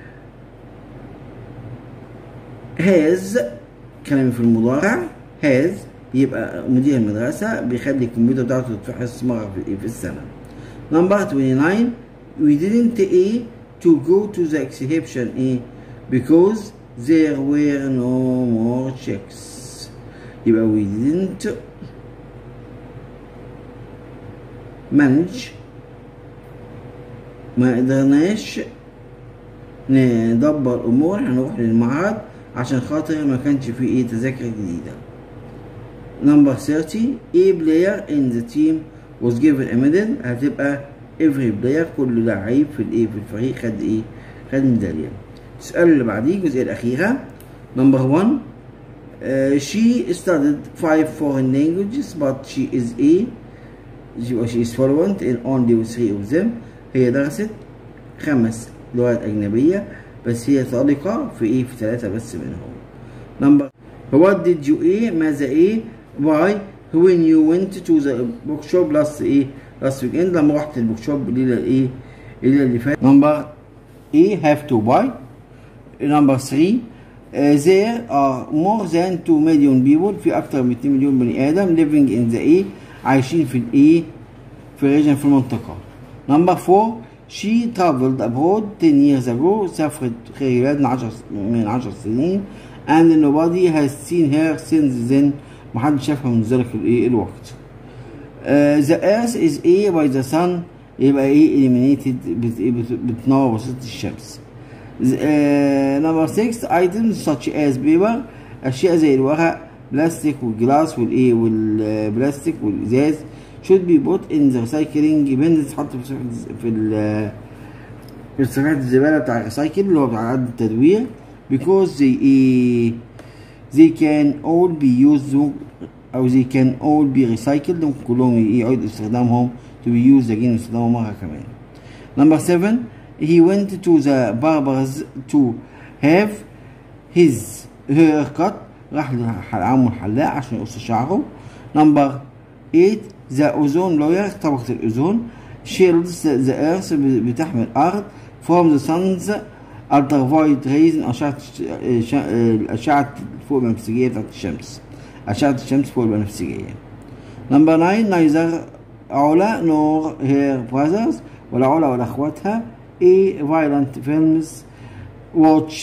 has كلام في المضارع has يبقى مدير المدرسة بيخلي الكمبيوتر بتاعته تتفحص مرة في, في السنة number 29 we didn't A to go to the exhibition A because there were no more checks يبقى we didn't manage ما قدرناش ندبر امور هنروح للمعهد عشان خاطر ما كانش فيه ايه تذاكر جديدة number 30 a player in the team was given a medal هتبقى every player كل لعيب في الايه في الفريق خد ايه خد ميدالية السؤال اللي بعديه الجزئية الأخيرة number 1 Uh, she studied five foreign languages but she is a she is fluent in only three of them هي درست خمس لغات أجنبية بس هي طالقة في إيه في ثلاثة بس منهم number what did you إيه ماذا إيه why when you went to the bookshop last إيه last weekend لما رحت البوكشوب الليلة الإيه الليلة اللي فاتت number إيه have to buy number 3 Uh, there are more than 2 million people في أكثر من 2 مليون بني آدم living in the A عايشين في الإيه في الريجن في المنطقة. Number 4 she traveled abroad 10 years ago سافرت خارج البلاد من 10 من 10 سنين and nobody has seen her since then محدش شافها من ذلك الإيه الوقت. Uh, the earth is A by the sun يبقى إيه eliminated بت, بت, بتنور بسيطة الشمس. نمبر 6 items such as paper اشياء زي الورق بلاستيك والجلاس والايه والبلاستيك والازاز should be put in the recycling bin تتحط في في ال في صفحة الزبالة بتاع الريسايكل اللي هو بتاع عدد التدوير because they they can all be used أو they can all be recycled ممكن كلهم يعيد استخدامهم to be used again استخدامهم مرة كمان. Number 7 he went to the barbers to have his hair cut راح لعمه الحلاق عشان يقص شعره نمبر 8 the ozone layer طبقة الأوزون shields the earth بتحمي الأرض from the sun's ultraviolet rays أشعة الأشعة فوق البنفسجية بتاعت الشمس أشعة الشمس فوق البنفسجية نمبر 9 neither علا nor her brothers ولا علا ولا أخواتها a violent films watch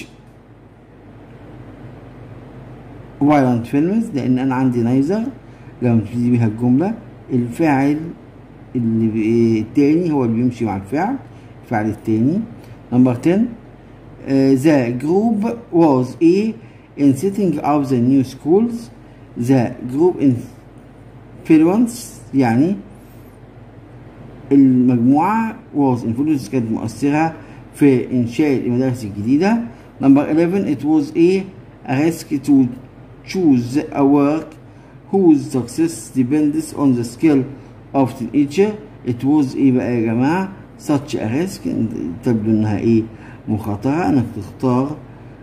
violent films لان انا عندي نايزر لما تبتدي بيها الجملة الفاعل اللي التاني هو اللي بيمشي مع الفعل الفعل التاني نمبر 10 uh, the group was a in setting up the new schools the group influence يعني المجموعة was influence كانت مؤثرة في إنشاء المدارس الجديدة. Number 11 it was a, a risk to choose a work whose success depends on the skill of the teacher. It was إيه بقى يا جماعة such a risk تبدو إنها إيه مخاطرة إنك تختار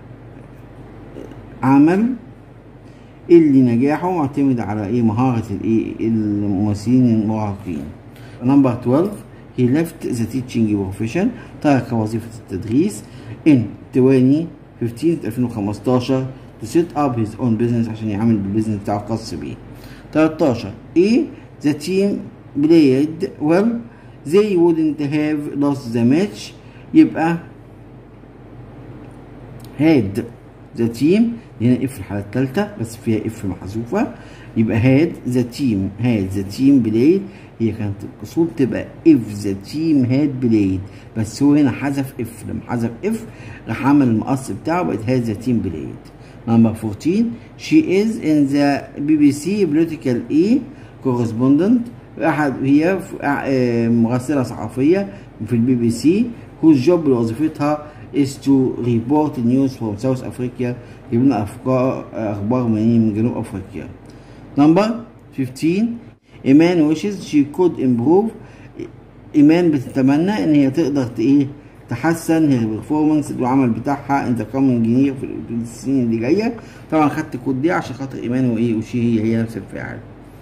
عمل اللي نجاحه معتمد على إيه مهارة الإيه الممثلين المراهقين. Number 12 he left the teaching profession ترك وظيفة التدريس in 2015 2015 to set up his own business عشان يعمل بالبيزنس بتاعه الخاص بيه 13 A the team played well they wouldn't have lost the match يبقى had the team هنا اف الحالة التالتة بس فيها اف محذوفة يبقى هاد ذا تيم هاد ذا تيم بلايد هي كانت الاصول تبقى اف ذا تيم هاد بلايد بس هو هنا حذف اف لما حذف اف راح عمل المقص بتاعه بقت هاد ذا تيم بلايد نمبر 14 she is in the BBC political E correspondent أحد هي مراسلة صحفية في البي بي سي whose job وظيفتها is to report news from South Africa يجيب لنا أفكار أخبار من جنوب أفريقيا. Number 15 إيمان wishes she could improve إيمان بتتمنى إن هي تقدر إيه تحسن البرفورمانس العمل بتاعها انت كومينج يير في السنين اللي جايه طبعا خدت الكود دي عشان خاطر ايمان وايه وشي هي هي نفس الفاعل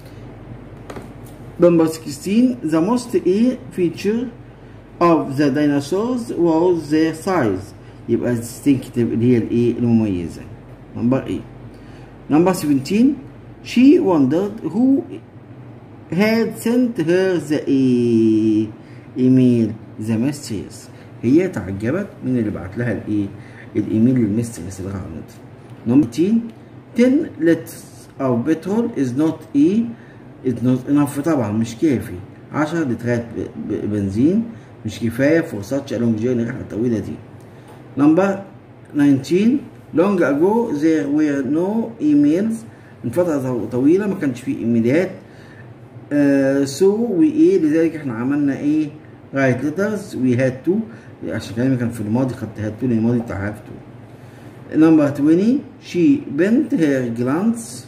نمبر 16 the most a feature of the dinosaurs was their size يبقى distinctive اللي هي الايه المميزه نمبر 8 نمبر 17 she wondered who had sent her the e email the messages هي تعجبت من اللي بعت لها الايه الايميل الميستريس اللي عملته نمبر 10 10 liters of petrol is not e is not enough طبعا مش كافي 10 لترات بنزين مش كفايه for such a long journey الرحله الطويله دي نمبر 19 long ago there were no emails من فتره طويله ما كانش فيه ايميلات سو uh, so وايه لذلك احنا عملنا ايه write letters we had to عشان كلامي كان في الماضي خدت had to لان الماضي بتاع have to number 20 she bent her glance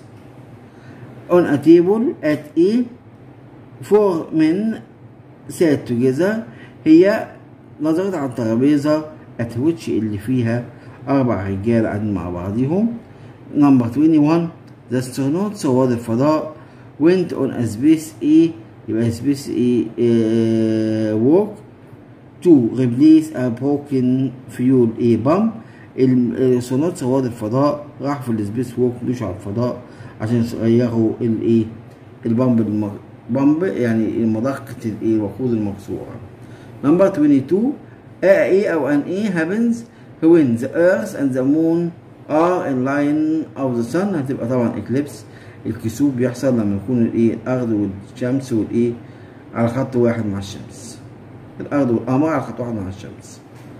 on a table at a four men sat together هي نظرت على الترابيزة at which اللي فيها أربع رجال قاعدين مع بعضهم number 21 the astronauts رواد الفضاء went on a space A يبقى space A uh, walk to replace a broken fuel A pump الastronauts رواد الفضاء راح في السبيس ووك مشوا على الفضاء عشان يغيروا الايه البامب المر... بامب يعني مضخة الايه الوقود المكسورة نمبر 22 A A أو an A happens when the earth and the moon are in line of the sun هتبقى طبعا eclipse الكسوف بيحصل لما يكون الايه الارض والشمس والايه على خط واحد مع الشمس الارض والقمر على خط واحد مع الشمس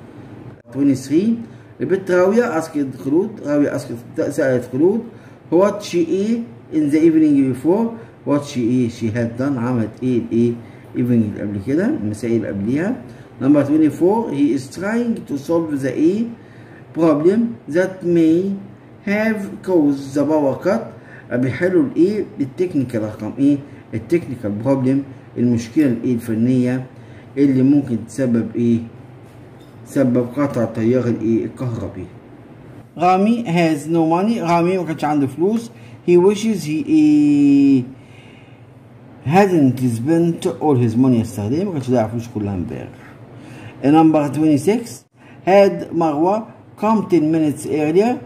23 البنت راوية اسكت خلود راوية اسكت سألت خلود what she ate in the evening before what she ate she had done عملت ايه الايه evening اللي قبل كده المسائل اللي قبليها number 24 he is trying to solve the a problem that may have caused the power cut بيحلوا الايه التكنيكال رقم ايه التكنيكال بروبلم المشكله الايه الفنيه اللي ممكن تسبب ايه سبب قطع التيار الايه الكهربي رامي has no money رامي ما كانش عنده فلوس he wishes he eh, hadn't spent all his money yesterday ما كانش ضايع فلوس كلها امبارح number 26 had مروة come 10 minutes earlier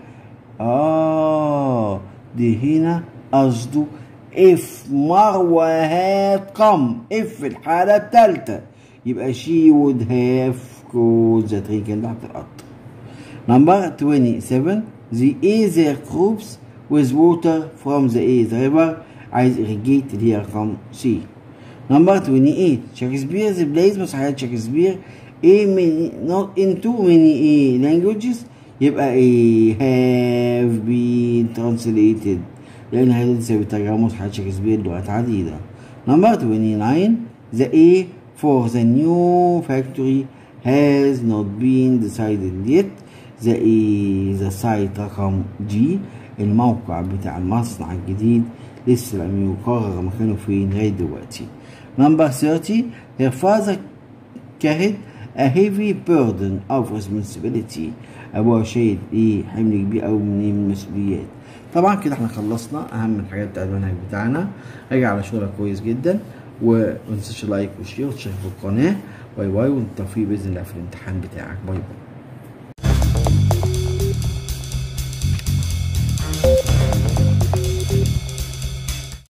اه دي هنا قصده if مروة had come if في الحالة التالتة يبقى she would have caught the tree كان تحت القطر number 27 the A their crops with water from the A the river عايز irrigate اللي هي رقم C number 28 شكسبير's plays مسرحيات شكسبير A many not in too many A languages يبقى A have been translated لأن هذه تساوي ترجمة مسرحيات شكسبير لغات عديدة number 29 the A for the new factory has not been decided yet the A the site رقم G الموقع بتاع المصنع الجديد لسه لم يقرر مكانه فين لغاية دلوقتي number 30 her father carried a heavy burden of responsibility أبوها شايل إيه حمل كبير أوي من إيه من المسؤوليات طبعا كده احنا خلصنا أهم الحاجات بتاع المنهج بتاعنا راجع على شغلك كويس جدا ومتنساش لايك وشير وتشترك في القناة باي باي والتوفيق بإذن الله في الامتحان بتاعك باي باي